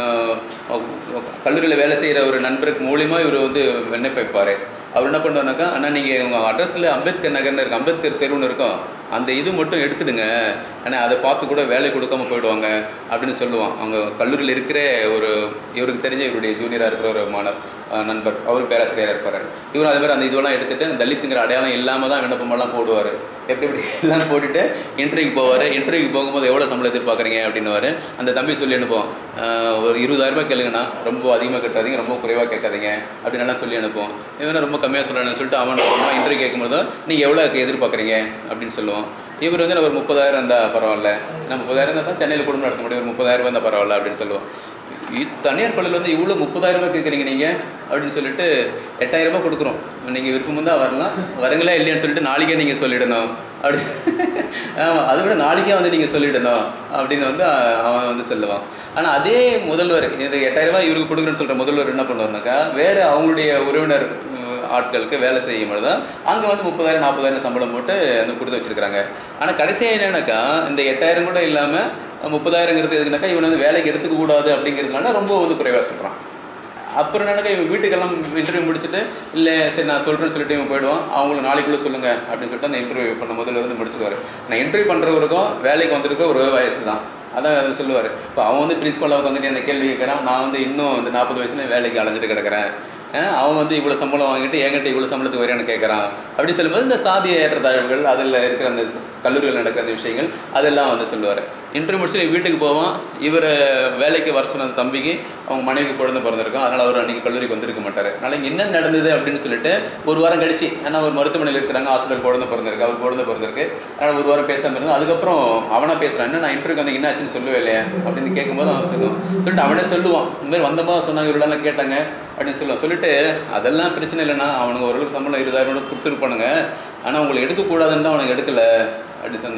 Speaker 1: கல்லூரியில் வேலை செய்கிற ஒரு நண்பருக்கு மூலியமாக இவர் வந்து விண்ணப்பிப்பார் அவர் என்ன பண்ணுவாருனாக்கா அண்ணா நீங்கள் உங்கள் அட்ரஸில் அம்பேத்கர் நகர்னு இருக்கு அம்பேத்கர் தெருவுன்னு இருக்கும் அந்த இது மட்டும் எடுத்துடுங்க ஆனால் அதை பார்த்து கூட வேலை கொடுக்காம போயிடுவாங்க அப்படின்னு சொல்லுவான் அவங்க கல்லூரியில் இருக்கிற ஒரு இவருக்கு தெரிஞ்ச இவருடைய ஜூனியராக இருக்கிற ஒரு மாணவர் அஹ், நண்பர் அவரும் பேராசிரியராக இருப்பார் இவரும் அதே மாதிரி அந்த இதுவெல்லாம் எடுத்துட்டு அந்த தலித்துங்கிற அடையாளம் இல்லாமல் தான் விண்ணப்பமெல்லாம் போடுவார் எப்படி எப்படி எல்லாம் போட்டுட்டு இன்டர்வியூக்கு போவார் இன்டர்வியூக்கு போகும்போது எவ்வளோ சம்பளம் எதிர்பார்க்குறீங்க அப்படின்னுவார் அந்த தம்பி சொல்லி அனுப்புவோம் "ஆஹ், ஒரு இருபதாயிரம் ரூபாய் கேளுங்கண்ணா ரொம்ப அதிகமாக கட்டாதீங்க ரொம்ப குறைவாக கேட்காதீங்க அப்படின்னு எல்லாம் சொல்லி அனுப்புவோம் இவனை ரொம்ப கம்மியாக சொல்லணும்னு சொல்லிட்டு அவன் அம்மா இன்டர்வியூ கேட்கும்போது நீங்கள் எவ்வளோ எதிர்பார்க்குறீங்க அப்படின்னு சொல்லுவோம் இவர் வந்து நான் ஒரு முப்பதாயிரம் இருந்தால் பரவாயில்ல நான் முப்பதாயிரம் இருந்தால் தான் சென்னையில் குடும்பம் நடத்த முடியும் ஒரு முப்பதாயிரம் ரூபாய் இருந்தால் பரவாயில்ல அப்படின்னு சொல்லுவோம் இ- தனியார் பள்ளியில் வந்து இவ்வளோ முப்பதாயிரம் ரூபாய் கேட்குறீங்க நீங்கள் அப்படின்னு சொல்லிட்டு எட்டாயிரம் ரூபாய் கொடுக்குறோம் நீங்கள் விருப்பம் தான் வரலாம் வரங்களா இல்லையான்னு சொல்லிட்டு நாளைக்கே நீங்கள் சொல்லிடணும் அப்படி ஆமாம் அதை விட நாளைக்கே வந்து நீங்கள் சொல்லிடணும் அப்படின்னு வந்து அஹ், அவன் வந்து சொல்லுவான் ஆனால் அதே முதல்வர் இது எட்டாயிரம் ரூபாய் இவருக்கு கொடுக்குறேன்னு சொல்கிற முதல்வர் என்ன பண்ணுவார்னாக்கா வேறு அவங்களுடைய உறவினர் உம், ஆட்களுக்கு வேலை செய்யும் பொழுது தான் அங்கே வந்து முப்பதாயிரம் நாற்பதாயிரம் சம்பளம் போட்டு வந்து கொடுத்து வச்சிருக்காங்க ஆனால் கடைசியாக என்னன்னாக்கா இந்த எட்டாயிரம் கூட இல்லாமல் முப்பதாயிரங்கிறது எதுக்குனாக்கா இவன் வந்து வேலைக்கு எடுத்துக்க கூடாது அப்படிங்கிறதுனால ரொம்ப வந்து குறைவாக சொல்கிறான் அப்புறம் என்னக்கா இவன் வீட்டுக்கெல்லாம் இன்டர்வியூ முடிச்சுட்டு இல்லை சரி நான் சொல்கிறேன்னு சொல்லிட்டு இவன் போயிடுவான் அவங்களுக்கு நாளைக்குள்ளே சொல்லுங்கள் அப்படின்னு சொல்லிட்டு அந்த இன்டர்வியூ பண்ண முதல்ல இருந்து முடிச்சுக்குவார் நான் இன்டர்வியூ பண்ணுறவருக்கும் வேலைக்கு வந்திருக்க ஒரு வயசு தான் அதான் அவர் சொல்லுவார் இப்போ அவன் வந்து பிரின்ஸ்பலாக வந்துட்டு என்ன கேள்வி கேட்குறான் நான் வந்து இன்னும் வந்து நாற்பது வயசுல வேலைக்கு அலைஞ்சிட்டு கிடக்கிறேன் அஹ் அவன் வந்து இவ்வளோ சம்பளம் வாங்கிட்டு என்கிட்ட இவ்வளோ சம்பளத்துக்கு வரையான்னு கேட்குறான் அப்படி சொல்லும்போது இந்த சாதிய ஏற்றத்தாழ்வுகள் அதில் இருக்கிற அந்த கல்லூரியில் நடக்கிற அந்த விஷயங்கள் அதெல்லாம் வந்து சொல்லுவார் இன்டர்வியூ முடிச்சு வீட்டுக்கு போவான் இவரை வேலைக்கு வர சொன்ன அந்த தம்பிக்கு அவங்க மனைவிக்கு குழந்தை பிறந்திருக்கும் அதனால் அவர் அன்றைக்கி கல்லூரிக்கு வந்திருக்க மாட்டார் அதனால் இங்கே என்ன நடந்தது அப்படின்னு சொல்லிட்டு ஒரு வாரம் கழிச்சு ஏன்னா ஒரு மருத்துவமனையில் இருக்கிறாங்க ஹாஸ்பிட்டல் குழந்தை பிறந்திருக்கு அவர் குழந்தை பிறந்திருக்கு அதனால் ஒரு வாரம் பேசாமல் இருந்தால் அதுக்கப்புறம் அவனா பேசுகிறான் என்ன நான் இன்டர்வியூக்கு வந்து என்ன ஆச்சுன்னு சொல்லவே இல்லையே அப்படின்னு கேட்கும்போது அவன் சொல்லுவான் சொல்லிட்டு அவனே சொல்லுவான் இந்த மாதிரி வந்தமா சொன்னாங்க இவரெல்லாம் கேட்டாங்க அப்படின்னு சொல்லுவான் சொல்லிட்டு அதெல்லாம் பிரச்சனை இல்லைண்ணா அவனுங்க ஓரளவுக்கு சம்பளம் இருபதாயிரம் கூட கொடுத்துருப்பானுங்க ஆனால் உங்களை எடுக்கக்கூடாதுன்னு தான் அவனுக்கு எடுக்கல அப்படி சொன்னான்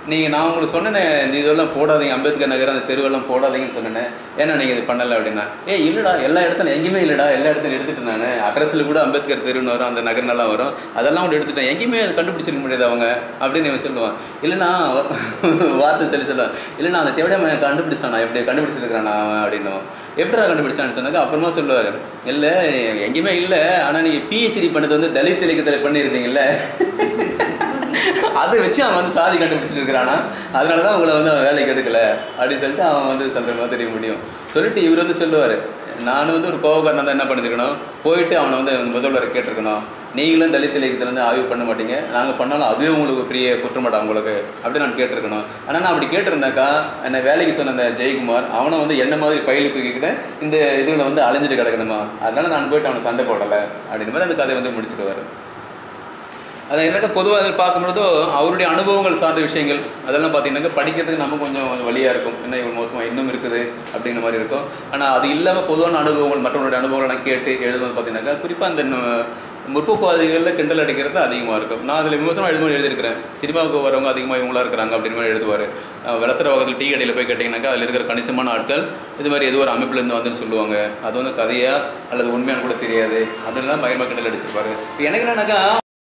Speaker 1: நீங்கள் நான் உங்களுக்கு சொன்னேனே இந்த இதெல்லாம் போடாதீங்க அம்பேத்கர் நகர் அந்த தெருவெல்லாம் போடாதீங்கன்னு சொன்னேனே ஏன்னா நீங்கள் இது பண்ணலை அப்படின்னா ஏ இல்லைடா எல்லா இடத்துல எங்கேயுமே இல்லைடா எல்லா இடத்துலையும் எடுத்துட்டேன் நான் அட்ரஸில் கூட அம்பேத்கர் தெருன்னு வரும் அந்த நகர்னெல்லாம் வரும் அதெல்லாம் கூட எடுத்துட்டேன் எங்கேயுமே அது கண்டுபிடிச்சிருக்க முடியாது அவங்க அப்படின்னு இவன் சொல்லுவான் இல்லைண்ணா வார்த்தை சொல்லி சொல்லுவான் இல்லைண்ணா அந்த தேவையான கண்டுபிடிச்சானா எப்படி கண்டுபிடிச்சிருக்கிறானா அவன் அப்படின்னு எப்படிடா கண்டுபிடிச்சான்னு சொன்னாக்க அப்புறமா சொல்லுவார் இல்லை எங்கேயுமே இல்லை ஆனால் நீங்கள் பிஹெச்டி பண்ணது வந்து தலித் இலக்கியத்தில் பண்ணியிருந்தீங்கல்ல அதை வச்சு அவன் வந்து சாதி கண்டுபிடிச்சிட்டு இருக்கிறானா அதனால தான் உங்களை வந்து அவன் வேலைக்கு எடுக்கல அப்படின்னு சொல்லிட்டு அவன் வந்து சொல்கிற மாதிரி தெரிய முடியும் சொல்லிட்டு இவர் வந்து சொல்லுவார் நான் வந்து ஒரு கோவக்காரன் தான் என்ன பண்ணிருக்கணும் போயிட்டு அவனை வந்து முதல்வரை கேட்டிருக்கணும் நீங்களும் தலித் இலக்கியத்தில் வந்து ஆய்வு பண்ண மாட்டீங்க நாங்கள் பண்ணாலும் அதுவே உங்களுக்கு பெரிய குற்றமாட்டா உங்களுக்கு அப்படி நான் கேட்டிருக்கணும் ஆனால் நான் அப்படி கேட்டிருந்தாக்கா என்னை வேலைக்கு சொன்ன அந்த ஜெயக்குமார் அவனை வந்து என்ன மாதிரி ஃபைலுக்கு தூக்கிக்கிட்டு இந்த இதில் வந்து அலைஞ்சிட்டு கிடக்கணுமா அதனால நான் போயிட்டு அவனை சண்டை போடலை அப்படின்ற மாதிரி அந்த கதை வந்து முடிச்சுட்டு அதை எனக்கு பொதுவாக அதில் பார்க்கும்பொழுதோ அவருடைய அனுபவங்கள் சார்ந்த விஷயங்கள் அதெல்லாம் பார்த்தீங்கன்னாக்கா படிக்கிறதுக்கு நம்ம கொஞ்சம் கொஞ்சம் வழியாக இருக்கும் என்ன இவ்வளோ மோசமாக இன்னும் இருக்குது அப்படிங்கிற மாதிரி இருக்கும் ஆனால் அது இல்லாமல் பொதுவான அனுபவங்கள் மற்றவங்களுடைய அனுபவங்கள்லாம் கேட்டு எழுதுவது பார்த்தீங்கன்னாக்கா குறிப்பாக அந்த நு- முற்போக்குவாதிகளில் கிண்டல் அடிக்கிறது அதிகமாக இருக்கும் நான் அதில் விமர்சனம் எழுதும்போது எழுதியிருக்கிறேன் சினிமாவுக்கு வரவங்க அதிகமாக இவங்களா இருக்கிறாங்க அப்படின்னு மாதிரி எழுதுவார் விளசர வகத்தில் டீ கடையில் போய் கேட்டிங்கனாக்கா அதில் இருக்கிற கணிசமான ஆட்கள் இது மாதிரி ஏதோ ஒரு அமைப்புலேருந்து வந்துன்னு சொல்லுவாங்க அது வந்து கதையா அல்லது உண்மையானு கூட தெரியாது அப்படின்னு தான் பயங்கரமாக கிண்டல் அடிச்சிருப்பாரு இப்போ எனக்கு என்னன்னாக்கா